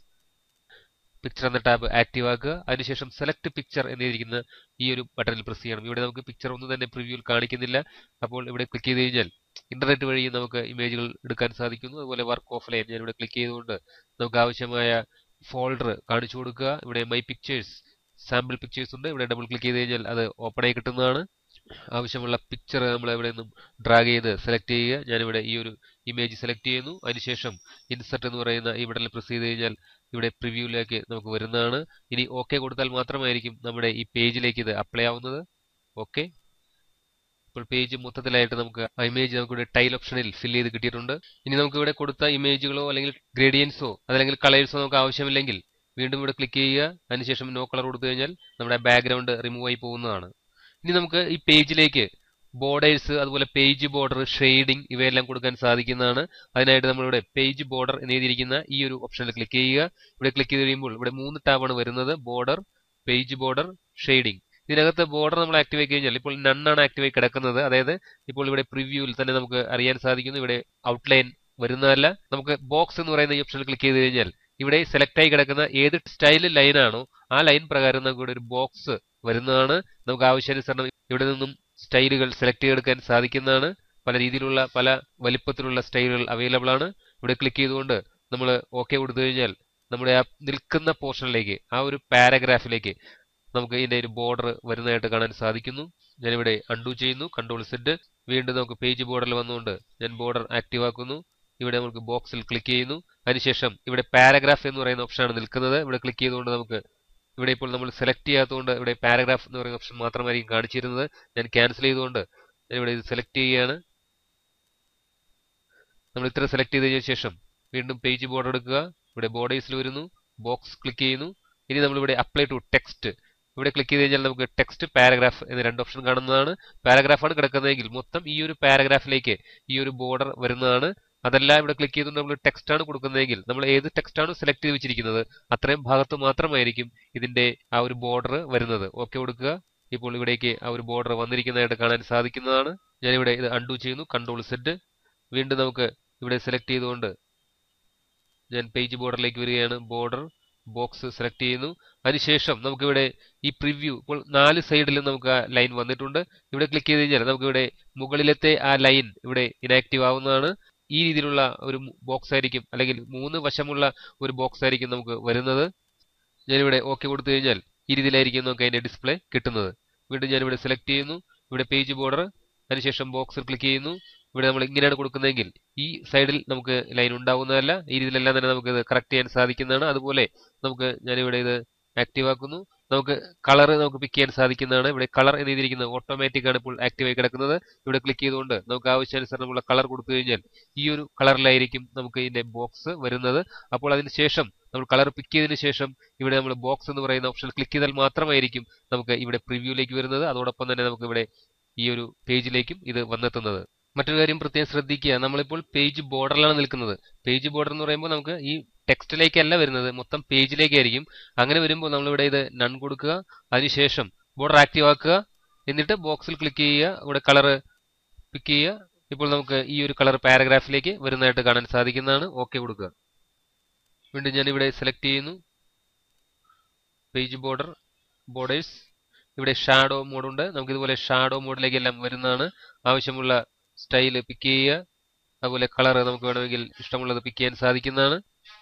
പിക്ചർ എന്ന ടാബ് ആക്റ്റീവ് ആക്കുക അതിനുശേഷം സെലക്ട് പിക്ചർ എന്നിരിക്കുന്ന ഈ ഒരു ബട്ടണിൽ പ്രസ് ചെയ്യണം ഇവിടെ നമുക്ക് പിക്ചർ ഒന്നും തന്നെ പ്രിവ്യൂവിൽ കാണിക്കുന്നില്ല അപ്പോൾ ഇവിടെ ക്ലിക്ക് ചെയ്ത് കഴിഞ്ഞാൽ ഇന്റർനെറ്റ് വഴി നമുക്ക് ഇമേജുകൾ എടുക്കാൻ സാധിക്കുന്നു അതുപോലെ വർക്ക് ഓഫ് ലൈൻ ഞാൻ ഇവിടെ ക്ലിക്ക് ചെയ്തുകൊണ്ട് നമുക്ക് ആവശ്യമായ ഫോൾഡർ കാണിച്ചു കൊടുക്കുക ഇവിടെ മൈ പിക്ചേഴ്സ് സാമ്പിൾ പിക്ചേഴ്സ് ഉണ്ട് ഇവിടെ ഡബിൾ ക്ലിക്ക് ചെയ്ത് കഴിഞ്ഞാൽ അത് ഓപ്പൺ ആയി കിട്ടുന്നതാണ് ആവശ്യമുള്ള പിക്ചർ നമ്മൾ എവിടെ നിന്നും ഡ്രാഗ് ചെയ്ത് സെലക്ട് ചെയ്യുക ഞാനിവിടെ ഈ ഒരു ഇമേജ് സെലക്ട് ചെയ്യുന്നു അതിനുശേഷം ഇൻസർട്ട് എന്ന് പറയുന്ന ഈ ബട്ടണിൽ പ്രസ് ചെയ്ത് കഴിഞ്ഞാൽ ഇവിടെ പ്രിവ്യൂവിലേക്ക് നമുക്ക് വരുന്നതാണ് ഇനി ഓക്കെ കൊടുത്താൽ മാത്രമായിരിക്കും നമ്മുടെ ഈ പേജിലേക്ക് ഇത് അപ്ലൈ ആവുന്നത് ഓക്കെ ഇപ്പോൾ പേജ് മൊത്തത്തിലായിട്ട് നമുക്ക് ആ ഇമേജ് നമുക്കിവിടെ ടൈൽ ഓപ്ഷനിൽ ഫിൽ ചെയ്ത് കിട്ടിയിട്ടുണ്ട് ഇനി നമുക്ക് ഇവിടെ കൊടുത്ത ഇമേജുകളോ അല്ലെങ്കിൽ ഗ്രേഡിയൻസോ അതല്ലെങ്കിൽ കളേഴ്സോ നമുക്ക് ആവശ്യമില്ലെങ്കിൽ വീണ്ടും ഇവിടെ ക്ലിക്ക് ചെയ്യുക അതിനുശേഷം നോ കളർ കൊടുത്തു കഴിഞ്ഞാൽ നമ്മുടെ ബാക്ക്ഗ്രൗണ്ട് റിമൂവ് ആയി പോകുന്നതാണ് ഇനി നമുക്ക് ഈ പേജിലേക്ക് ബോർഡേഴ്സ് അതുപോലെ പേജ് ബോർഡർ ഷെയ്ഡിംഗ് ഇവയെല്ലാം കൊടുക്കാൻ സാധിക്കുന്നതാണ് അതിനായിട്ട് നമ്മളിവിടെ പേജ് ബോർഡർ എന്ന് എഴുതിയിരിക്കുന്ന ഈ ഒരു ഓപ്ഷനിൽ ക്ലിക്ക് ചെയ്യുക ഇവിടെ ക്ലിക്ക് ചെയ്ത് കഴിയുമ്പോൾ ഇവിടെ മൂന്ന് ടാബാണ് വരുന്നത് ബോർഡർ പേജ് ബോർഡർ ഷെയ്ഡിംഗ് ഇതിനകത്ത് ബോർഡർ നമ്മൾ ആക്ടിവേറ്റ് കഴിഞ്ഞാൽ ഇപ്പോൾ നണ്ണാണ് ആക്ടിവേറ്റ് കിടക്കുന്നത് അതായത് ഇപ്പോൾ ഇവിടെ പ്രിവ്യൂവിൽ തന്നെ നമുക്ക് അറിയാൻ സാധിക്കുന്നു ഇവിടെ ഔട്ട്ലൈൻ വരുന്നതല്ല നമുക്ക് ബോക്സ് എന്ന് പറയുന്ന ഈ ഓപ്ഷനിൽ ക്ലിക്ക് ചെയ്ത് കഴിഞ്ഞാൽ ഇവിടെ സെലക്ട് ആയി കിടക്കുന്ന ഏത് സ്റ്റൈൽ ലൈനാണോ ആ ലൈൻ പ്രകാരം നമുക്ക് ഇവിടെ ഒരു ബോക്സ് വരുന്നതാണ് നമുക്ക് ആവശ്യാനുസരണം ഇവിടെ നിന്നും സ്റ്റൈലുകൾ സെലക്ട് ചെയ്തെടുക്കാൻ സാധിക്കുന്നതാണ് പല രീതിയിലുള്ള പല വലിപ്പത്തിലുള്ള സ്റ്റൈലുകൾ അവൈലബിൾ ആണ് ഇവിടെ ക്ലിക്ക് ചെയ്തുകൊണ്ട് നമ്മൾ ഓക്കെ കൊടുത്തു കഴിഞ്ഞാൽ നമ്മുടെ ആ നിൽക്കുന്ന പോർഷനിലേക്ക് ആ ഒരു പാരഗ്രാഫിലേക്ക് നമുക്ക് ഇതിന്റെ ഒരു ബോർഡർ വരുന്നതായിട്ട് കാണാൻ സാധിക്കുന്നു ഞാനിവിടെ അൺഡു ചെയ്യുന്നു കൺട്രോൾ സെറ്റ് വീണ്ടും നമുക്ക് പേജ് ബോർഡറിൽ വന്നുകൊണ്ട് ഞാൻ ബോർഡർ ആക്റ്റീവ് ആക്കുന്നു ഇവിടെ നമുക്ക് ബോക്സിൽ ക്ലിക്ക് ചെയ്യുന്നു അതിനുശേഷം ഇവിടെ പാരഗ്രാഫ് എന്ന് പറയുന്ന ഓപ്ഷനാണ് നിൽക്കുന്നത് ഇവിടെ ക്ലിക്ക് ചെയ്തുകൊണ്ട് നമുക്ക് ഇവിടെ ഇപ്പോൾ നമ്മൾ സെലക്ട് ചെയ്യാത്തതുകൊണ്ട് ഇവിടെ പാരഗ്രാഫ് എന്ന് പറയുന്ന ഓപ്ഷൻ മാത്രമായിരിക്കും കാണിച്ചിരുന്നത് ഞാൻ ക്യാൻസൽ ചെയ്തുകൊണ്ട് ഞാൻ ഇവിടെ ഇത് സെലക്ട് ചെയ്യുകയാണ് നമ്മൾ ഇത്ര സെലക്ട് ചെയ്തതിനു ശേഷം വീണ്ടും പേജ് ബോർഡർ എടുക്കുക ഇവിടെ ബോർഡേഴ്സിൽ വരുന്നു ബോക്സ് ക്ലിക്ക് ചെയ്യുന്നു ഇനി നമ്മളിവിടെ അപ്ലൈ ടു ടെക്സ്റ്റ് ഇവിടെ ക്ലിക്ക് ചെയ്ത് കഴിഞ്ഞാൽ നമുക്ക് ടെക്സ്റ്റ് പാരഗ്രാഫ് എന്ന രണ്ട് ഓപ്ഷൻ കാണുന്നതാണ് പാരഗ്രാഫാണ് കിടക്കുന്നതെങ്കിൽ മൊത്തം ഈ ഒരു പാരഗ്രാഫിലേക്ക് ഈ ഒരു ബോർഡർ വരുന്നതാണ് അതല്ല ഇവിടെ ക്ലിക്ക് ചെയ്തുകൊണ്ട് നമ്മൾ ടെക്സ്റ്റ് ആണ് കൊടുക്കുന്നതെങ്കിൽ നമ്മൾ ഏത് ടെക്സ്റ്റ് ആണ് സെലക്ട് ചെയ്ത് വെച്ചിരിക്കുന്നത് അത്രയും ഭാഗത്ത് മാത്രമായിരിക്കും ഇതിന്റെ ആ ഒരു ബോർഡർ വരുന്നത് ഓക്കെ കൊടുക്കുക ഇപ്പോൾ ഇവിടേക്ക് ആ ഒരു ബോർഡർ വന്നിരിക്കുന്നതായിട്ട് കാണാൻ സാധിക്കുന്നതാണ് ഞാനിവിടെ ഇത് അൺഡു ചെയ്യുന്നു കൺട്രോൾ സെറ്റ് വീണ്ടും നമുക്ക് ഇവിടെ സെലക്ട് ചെയ്തുകൊണ്ട് ഞാൻ പേജ് ബോർഡറിലേക്ക് വരികയാണ് ബോർഡർ ബോക്സ് സെലക്ട് ചെയ്യുന്നു അതിനുശേഷം നമുക്കിവിടെ ഈ പ്രിവ്യൂ ഇപ്പോൾ നാല് സൈഡിലും നമുക്ക് ആ ലൈൻ വന്നിട്ടുണ്ട് ഇവിടെ ക്ലിക്ക് ചെയ്ത് കഴിഞ്ഞാൽ നമുക്കിവിടെ മുകളിലത്തെ ആ ലൈൻ ഇവിടെ ഇനാക്റ്റീവ് ആവുന്നതാണ് ഈ രീതിയിലുള്ള ഒരു ബോക്സ് ആയിരിക്കും അല്ലെങ്കിൽ മൂന്ന് വശമുള്ള ഒരു ബോക്സ് ആയിരിക്കും നമുക്ക് വരുന്നത് ഞാനിവിടെ ഓക്കെ കൊടുത്തു കഴിഞ്ഞാൽ ഈ രീതിയിലായിരിക്കും നമുക്ക് അതിന്റെ ഡിസ്പ്ലേ കിട്ടുന്നത് വീണ്ടും ഞാനിവിടെ സെലക്ട് ചെയ്യുന്നു ഇവിടെ പേജ് ബോർഡർ അതിനുശേഷം ബോക്സിൽ ക്ലിക്ക് ചെയ്യുന്നു ഇവിടെ നമ്മൾ ഇങ്ങനെയാണ് കൊടുക്കുന്നതെങ്കിൽ ഈ സൈഡിൽ നമുക്ക് ലൈൻ ഉണ്ടാവുന്നതല്ല ഈ രീതിയിലെല്ലാം തന്നെ നമുക്ക് ഇത് കറക്റ്റ് ചെയ്യാൻ സാധിക്കുന്നതാണ് അതുപോലെ നമുക്ക് ഞാനിവിടെ ഇത് ആക്റ്റീവ് ആക്കുന്നു നമുക്ക് കളർ നമുക്ക് പിക്ക് ചെയ്യാൻ സാധിക്കുന്നതാണ് ഇവിടെ കളർ എന്ന് എഴുതിയിരിക്കുന്നത് ഓട്ടോമാറ്റിക് ആണ് ഇപ്പോൾ ആക്റ്റീവ് ആയി കിടക്കുന്നത് ഇവിടെ ക്ലിക്ക് ചെയ്തുകൊണ്ട് നമുക്ക് ആവശ്യാനുസരണമുള്ള കളർ കൊടുത്തു കഴിഞ്ഞാൽ ഈ ഒരു കളറിലായിരിക്കും നമുക്ക് ഇതിന്റെ ബോക്സ് വരുന്നത് അപ്പോൾ അതിന് ശേഷം നമ്മൾ കളർ പിക്ക് ചെയ്തതിന് ശേഷം ഇവിടെ നമ്മൾ ബോക്സ് എന്ന് പറയുന്ന ഓപ്ഷൻ ക്ലിക്ക് ചെയ്താൽ മാത്രമായിരിക്കും നമുക്ക് ഇവിടെ പ്രിവ്യൂലേക്ക് വരുന്നത് അതോടൊപ്പം തന്നെ നമുക്ക് ഇവിടെ ഈ ഒരു പേജിലേക്കും ഇത് വന്നെത്തുന്നത് മറ്റൊരു കാര്യം പ്രത്യേകം ശ്രദ്ധിക്കുക നമ്മളിപ്പോൾ പേജ് ബോർഡറിലാണ് നിൽക്കുന്നത് പേജ് ബോർഡർ എന്ന് പറയുമ്പോൾ നമുക്ക് ഈ ടെക്സ്റ്റിലേക്കല്ല വരുന്നത് മൊത്തം പേജിലേക്കായിരിക്കും അങ്ങനെ വരുമ്പോൾ നമ്മളിവിടെ ഇത് നൺ കൊടുക്കുക അതിനുശേഷം ബോർഡർ ആക്റ്റീവ് ആക്കുക എന്നിട്ട് ബോക്സിൽ ക്ലിക്ക് ചെയ്യുക ഇവിടെ കളർ പിക്ക് ചെയ്യുക ഇപ്പോൾ നമുക്ക് ഈ ഒരു കളർ പാരഗ്രാഫിലേക്ക് വരുന്നതായിട്ട് കാണാൻ സാധിക്കുന്നതാണ് ഓക്കെ കൊടുക്കുക വീണ്ടും ഞാൻ ഇവിടെ സെലക്ട് ചെയ്യുന്നു പേജ് ബോർഡർ ബോർഡേഴ്സ് ഇവിടെ ഷാഡോ മോഡുണ്ട് നമുക്ക് ഇതുപോലെ ഷാഡോ മോഡിലേക്ക് എല്ലാം വരുന്നതാണ് ആവശ്യമുള്ള സ്റ്റൈൽ പിക്ക് ചെയ്യുക അതുപോലെ കളർ നമുക്ക് വേണമെങ്കിൽ ഇഷ്ടമുള്ളത് പിക്ക് ചെയ്യാൻ സാധിക്കുന്നതാണ്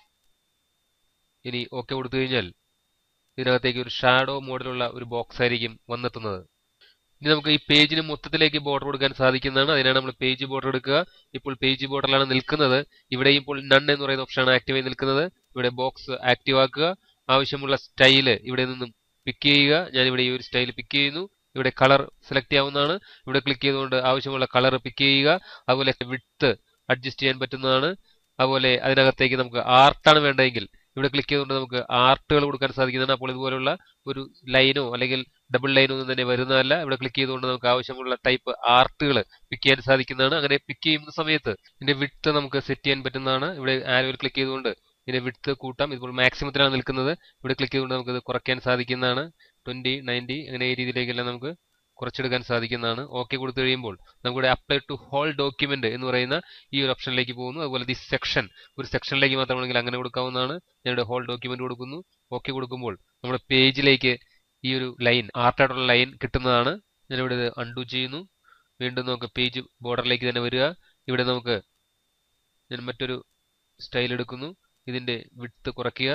ഇനി ഓക്കെ കൊടുത്തു കഴിഞ്ഞാൽ ഇതിനകത്തേക്ക് ഒരു ഷാഡോ മോഡിലുള്ള ഒരു ബോക്സ് ആയിരിക്കും വന്നെത്തുന്നത് ഇനി നമുക്ക് ഈ പേജിന് മൊത്തത്തിലേക്ക് ബോർഡർ കൊടുക്കാൻ സാധിക്കുന്നതാണ് അതിനാണ് നമ്മൾ പേജ് ബോർഡർ എടുക്കുക ഇപ്പോൾ പേജ് ബോർഡറിലാണ് നിൽക്കുന്നത് ഇവിടെയും ഇപ്പോൾ നൺ എന്ന് പറയുന്ന ഓപ്ഷനാണ് ആക്റ്റീവ് ആയി നിൽക്കുന്നത് ഇവിടെ ബോക്സ് ആക്റ്റീവ് ആക്കുക ആവശ്യമുള്ള സ്റ്റൈല് ഇവിടെ നിന്നും പിക്ക് ചെയ്യുക ഞാൻ ഇവിടെ ഈ ഒരു സ്റ്റൈൽ പിക്ക് ചെയ്യുന്നു ഇവിടെ കളർ സെലക്ട് ചെയ്യാവുന്നതാണ് ഇവിടെ ക്ലിക്ക് ചെയ്തുകൊണ്ട് ആവശ്യമുള്ള കളർ പിക്ക് ചെയ്യുക അതുപോലെ വിഡ്ത്ത് അഡ്ജസ്റ്റ് ചെയ്യാൻ പറ്റുന്നതാണ് അതുപോലെ അതിനകത്തേക്ക് നമുക്ക് ആർട്ടാണ് വേണ്ടതെങ്കിൽ ഇവിടെ ക്ലിക്ക് ചെയ്തുകൊണ്ട് നമുക്ക് ആർട്ടുകൾ കൊടുക്കാൻ സാധിക്കുന്നതാണ് അപ്പോൾ ഇതുപോലുള്ള ഒരു ലൈനോ അല്ലെങ്കിൽ ഡബിൾ ലൈനോ ഒന്നും തന്നെ വരുന്നതല്ല ഇവിടെ ക്ലിക്ക് ചെയ്തുകൊണ്ട് നമുക്ക് ആവശ്യമുള്ള ടൈപ്പ് ആർട്ടുകൾ പിക്ക് ചെയ്യാൻ സാധിക്കുന്നതാണ് അങ്ങനെ പിക്ക് ചെയ്യുന്ന സമയത്ത് ഇതിന്റെ വിഡ്ത്ത് നമുക്ക് സെറ്റ് ചെയ്യാൻ പറ്റുന്നതാണ് ഇവിടെ ആരോയിൽ ക്ലിക്ക് ചെയ്തുകൊണ്ട് ഇതിന്റെ വിഡ്ത്ത് കൂട്ടാം ഇപ്പോൾ മാക്സിമത്തിലാണ് നിൽക്കുന്നത് ഇവിടെ ക്ലിക്ക് ചെയ്തുകൊണ്ട് നമുക്ക് ഇത് കുറയ്ക്കാൻ സാധിക്കുന്നതാണ് ട്വന്റി നയൻറ്റി അങ്ങനെ ഈ രീതിയിലേക്കെല്ലാം നമുക്ക് കുറച്ചെടുക്കാൻ സാധിക്കുന്നതാണ് ഓക്കെ കൊടുത്തു കഴിയുമ്പോൾ നമുക്കിവിടെ അപ്ലൈ ടു ഹോൾ ഡോക്യുമെന്റ് എന്ന് പറയുന്ന ഈ ഒരു ഓപ്ഷനിലേക്ക് പോകുന്നു അതുപോലെ ദി സെക്ഷൻ ഒരു സെക്ഷനിലേക്ക് മാത്രമാണെങ്കിൽ അങ്ങനെ കൊടുക്കാവുന്നതാണ് ഞാനിവിടെ ഹോൾ ഡോക്യുമെന്റ് കൊടുക്കുന്നു ഓക്കെ കൊടുക്കുമ്പോൾ നമ്മുടെ പേജിലേക്ക് ഈ ഒരു ലൈൻ ആർട്ടായിട്ടുള്ള ലൈൻ കിട്ടുന്നതാണ് ഞാനിവിടെ ഇത് അൺഡു ചെയ്യുന്നു വീണ്ടും നമുക്ക് പേജ് ബോർഡറിലേക്ക് തന്നെ വരിക ഇവിടെ നമുക്ക് ഞാൻ മറ്റൊരു സ്റ്റൈൽ എടുക്കുന്നു ഇതിന്റെ വിഡ്ത്ത് കുറയ്ക്കുക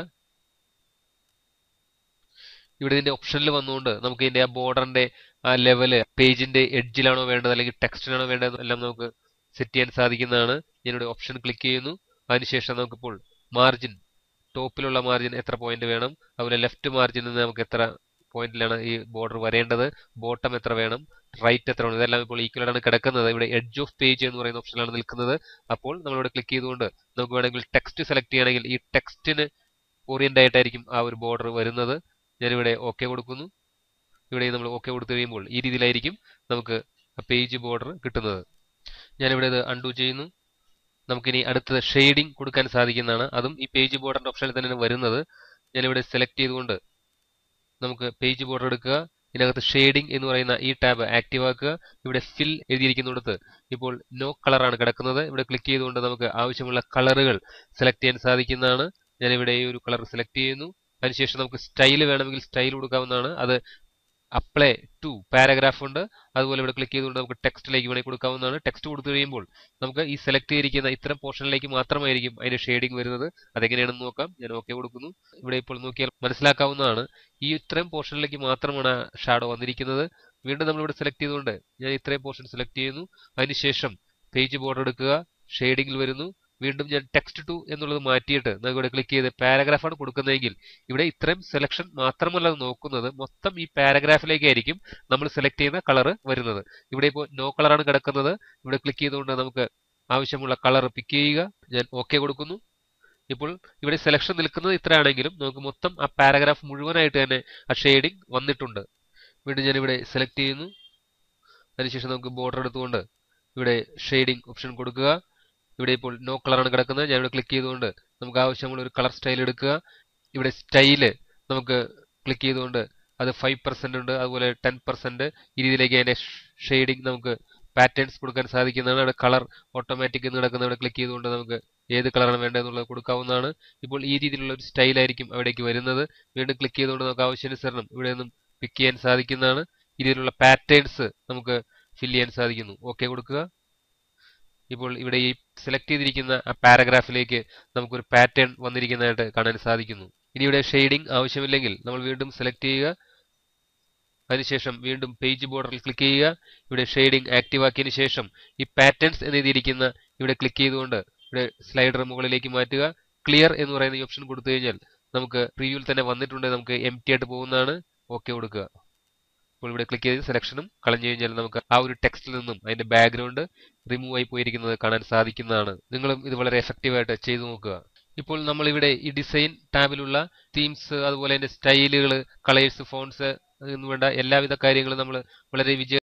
ഇവിടെ ഇതിന്റെ ഓപ്ഷനിൽ വന്നുകൊണ്ട് നമുക്ക് ഇതിന്റെ ആ ബോർഡറിന്റെ ആ ലെവല് പേജിന്റെ എഡ്ജിലാണോ വേണ്ടത് അല്ലെങ്കിൽ ടെക്സ്റ്റിലാണോ വേണ്ടത് എല്ലാം നമുക്ക് സെറ്റ് ചെയ്യാൻ സാധിക്കുന്നതാണ് ഞാനിവിടെ ഓപ്ഷൻ ക്ലിക്ക് ചെയ്യുന്നു അതിനുശേഷം നമുക്കിപ്പോൾ മാർജിൻ ടോപ്പിലുള്ള മാർജിൻ എത്ര പോയിന്റ് വേണം അതുപോലെ ലെഫ്റ്റ് മാർജിൻ നിന്ന് നമുക്ക് എത്ര പോയിന്റിലാണ് ഈ ബോർഡർ വരേണ്ടത് ബോട്ടം എത്ര വേണം റൈറ്റ് എത്ര വേണം ഇതെല്ലാം ഇപ്പോൾ ഈക്വൽ ആണ് കിടക്കുന്നത് ഇവിടെ എഡ്ജ് ഓഫ് പേജ് എന്ന് പറയുന്ന ഓപ്ഷനിലാണ് നിൽക്കുന്നത് അപ്പോൾ നമ്മളിവിടെ ക്ലിക്ക് ചെയ്തുകൊണ്ട് നമുക്ക് വേണമെങ്കിൽ ടെക്സ്റ്റ് സെലക്ട് ചെയ്യണമെങ്കിൽ ഈ ടെക്സ്റ്റിന് ഓറിയന്റ് ആയിട്ടായിരിക്കും ആ ഒരു ബോർഡർ വരുന്നത് ഞാനിവിടെ ഓക്കെ കൊടുക്കുന്നു ഇവിടെ നമ്മൾ ഓക്കെ കൊടുത്തു കഴിയുമ്പോൾ ഈ രീതിയിലായിരിക്കും നമുക്ക് പേജ് ബോർഡർ കിട്ടുന്നത് ഞാനിവിടെ ഇത് അൺഡു ചെയ്യുന്നു നമുക്കിനി അടുത്തത് ഷെയ്ഡിംഗ് കൊടുക്കാൻ സാധിക്കുന്നതാണ് അതും ഈ പേജ് ബോർഡറിന്റെ ഓപ്ഷനിൽ തന്നെയാണ് വരുന്നത് ഞാനിവിടെ സെലക്ട് ചെയ്തുകൊണ്ട് നമുക്ക് പേജ് ബോർഡർ എടുക്കുക ഇതിനകത്ത് ഷെയ്ഡിംഗ് എന്ന് പറയുന്ന ഈ ടാബ് ആക്റ്റീവ് ആക്കുക ഇവിടെ ഫിൽ എഴുതിയിരിക്കുന്നിടത്ത് ഇപ്പോൾ നോ കളറാണ് കിടക്കുന്നത് ഇവിടെ ക്ലിക്ക് ചെയ്തുകൊണ്ട് നമുക്ക് ആവശ്യമുള്ള കളറുകൾ സെലക്ട് ചെയ്യാൻ സാധിക്കുന്നതാണ് ഞാനിവിടെ ഈ ഒരു കളർ സെലക്ട് ചെയ്യുന്നു അതിനുശേഷം നമുക്ക് സ്റ്റൈൽ വേണമെങ്കിൽ സ്റ്റൈൽ കൊടുക്കാവുന്നതാണ് അത് അപ്ലൈ ടു പാരഗ്രാഫ് ഉണ്ട് അതുപോലെ ഇവിടെ ക്ലിക്ക് ചെയ്തുകൊണ്ട് നമുക്ക് ടെക്സ്റ്റിലേക്ക് വേണമെങ്കിൽ കൊടുക്കാവുന്നതാണ് ടെക്സ്റ്റ് കൊടുത്തു കഴിയുമ്പോൾ നമുക്ക് ഈ സെലക്ട് ചെയ്തിരിക്കുന്ന ഇത്തരം പോർഷനിലേക്ക് മാത്രമായിരിക്കും അതിന്റെ ഷെയ്ഡിംഗ് വരുന്നത് അതെങ്ങനെയാണെന്ന് നോക്കാം ഞാൻ ഓക്കെ കൊടുക്കുന്നു ഇവിടെ ഇപ്പോൾ നോക്കിയാൽ മനസ്സിലാക്കാവുന്നതാണ് ഈ ഇത്രയും പോർഷനിലേക്ക് മാത്രമാണ് ഷാഡോ വന്നിരിക്കുന്നത് വീണ്ടും നമ്മളിവിടെ സെലക്ട് ചെയ്തുകൊണ്ട് ഞാൻ ഇത്രയും പോർഷൻ സെലക്ട് ചെയ്യുന്നു അതിനുശേഷം പേജ് ബോർഡർ എടുക്കുക ഷെയ്ഡിങ്ങിൽ വരുന്നു വീണ്ടും ഞാൻ ടെക്സ്റ്റ് ടു എന്നുള്ളത് മാറ്റിയിട്ട് നമുക്ക് ഇവിടെ ക്ലിക്ക് ചെയ്ത് പാരഗ്രാഫാണ് കൊടുക്കുന്നതെങ്കിൽ ഇവിടെ ഇത്രയും സെലക്ഷൻ മാത്രമല്ല നോക്കുന്നത് മൊത്തം ഈ പാരഗ്രാഫിലേക്കായിരിക്കും നമ്മൾ സെലക്ട് ചെയ്യുന്ന കളർ വരുന്നത് ഇവിടെ ഇപ്പോൾ നോ കളറാണ് കിടക്കുന്നത് ഇവിടെ ക്ലിക്ക് ചെയ്തുകൊണ്ട് നമുക്ക് ആവശ്യമുള്ള കളർ പിക്ക് ചെയ്യുക ഞാൻ ഓക്കെ കൊടുക്കുന്നു ഇപ്പോൾ ഇവിടെ സെലക്ഷൻ നിൽക്കുന്നത് ഇത്രയാണെങ്കിലും നമുക്ക് മൊത്തം ആ പാരഗ്രാഫ് മുഴുവനായിട്ട് തന്നെ ആ ഷെയ്ഡിങ് വന്നിട്ടുണ്ട് വീണ്ടും ഞാൻ ഇവിടെ സെലക്ട് ചെയ്യുന്നു അതിനുശേഷം നമുക്ക് ബോർഡർ എടുത്തുകൊണ്ട് ഇവിടെ ഷെയ്ഡിങ് ഓപ്ഷൻ കൊടുക്കുക ഇവിടെ ഇപ്പോൾ നോ കളറാണ് കിടക്കുന്നത് ഞാൻ ഇവിടെ ക്ലിക്ക് ചെയ്തുകൊണ്ട് നമുക്ക് ആവശ്യമുള്ള ഒരു കളർ സ്റ്റൈൽ എടുക്കുക ഇവിടെ സ്റ്റൈല് നമുക്ക് ക്ലിക്ക് ചെയ്തുകൊണ്ട് അത് ഫൈവ് പെർസെന്റ് ഉണ്ട് അതുപോലെ ടെൻ പെർസെന്റ് ഈ രീതിയിലേക്ക് അതിന്റെ ഷെയ്ഡിങ് നമുക്ക് പാറ്റേൺസ് കൊടുക്കാൻ സാധിക്കുന്നതാണ് അവിടെ കളർ ഓട്ടോമാറ്റിക് എന്ന് കിടക്കുന്ന അവിടെ ക്ലിക്ക് ചെയ്തുകൊണ്ട് നമുക്ക് ഏത് കളറാണ് വേണ്ടതെന്നുള്ളത് കൊടുക്കാവുന്നതാണ് ഇപ്പോൾ ഈ രീതിയിലുള്ള ഒരു സ്റ്റൈലായിരിക്കും അവിടേക്ക് വരുന്നത് വീണ്ടും ക്ലിക്ക് ചെയ്തുകൊണ്ട് നമുക്ക് ആവശ്യാനുസരണം ഇവിടെ നിന്നും പിക്ക് ചെയ്യാൻ സാധിക്കുന്നതാണ് ഈ രീതിയിലുള്ള പാറ്റേൺസ് നമുക്ക് ഫിൽ ചെയ്യാൻ സാധിക്കുന്നു ഓക്കെ കൊടുക്കുക ഇപ്പോൾ ഇവിടെ ഈ സെലക്ട് ചെയ്തിരിക്കുന്ന ആ പാരഗ്രാഫിലേക്ക് നമുക്കൊരു പാറ്റേൺ വന്നിരിക്കുന്നതായിട്ട് കാണാൻ സാധിക്കുന്നു ഇനി ഇവിടെ ഷെയ്ഡിംഗ് ആവശ്യമില്ലെങ്കിൽ നമ്മൾ വീണ്ടും സെലക്ട് ചെയ്യുക അതിനുശേഷം വീണ്ടും പേജ് ബോർഡറിൽ ക്ലിക്ക് ചെയ്യുക ഇവിടെ ഷെയ്ഡിംഗ് ആക്റ്റീവ് ആക്കിയതിനു ശേഷം ഈ പാറ്റേൺസ് എന്ന് എഴുതിയിരിക്കുന്ന ഇവിടെ ക്ലിക്ക് ചെയ്തുകൊണ്ട് ഇവിടെ സ്ലൈഡർ മുകളിലേക്ക് മാറ്റുക ക്ലിയർ എന്ന് പറയുന്ന ഈ ഓപ്ഷൻ കൊടുത്തു കഴിഞ്ഞാൽ നമുക്ക് പ്രിവ്യൂവിൽ തന്നെ വന്നിട്ടുണ്ട് നമുക്ക് എം ടി ആയിട്ട് പോകുന്നതാണ് ഓക്കെ കൊടുക്കുക ഇപ്പോൾ ഇവിടെ ക്ലിക്ക് ചെയ്ത് സെലക്ഷനും കളഞ്ഞു കഴിഞ്ഞാൽ നമുക്ക് ആ ഒരു ടെക്സ്റ്റിൽ നിന്നും അതിന്റെ ബാക്ക്ഗ്രൗണ്ട് റിമൂവ് ആയി പോയിരിക്കുന്നത് കാണാൻ സാധിക്കുന്നതാണ് നിങ്ങളും ഇത് വളരെ എഫക്റ്റീവ് ആയിട്ട് ചെയ്തു നോക്കുക ഇപ്പോൾ നമ്മൾ ഇവിടെ ഈ ഡിസൈൻ ടാബിലുള്ള തീംസ് അതുപോലെ അതിന്റെ സ്റ്റൈലുകൾ കളേഴ്സ് ഫോൺസ് എന്ന് വേണ്ട എല്ലാവിധ കാര്യങ്ങളും നമ്മൾ വളരെ വിജയ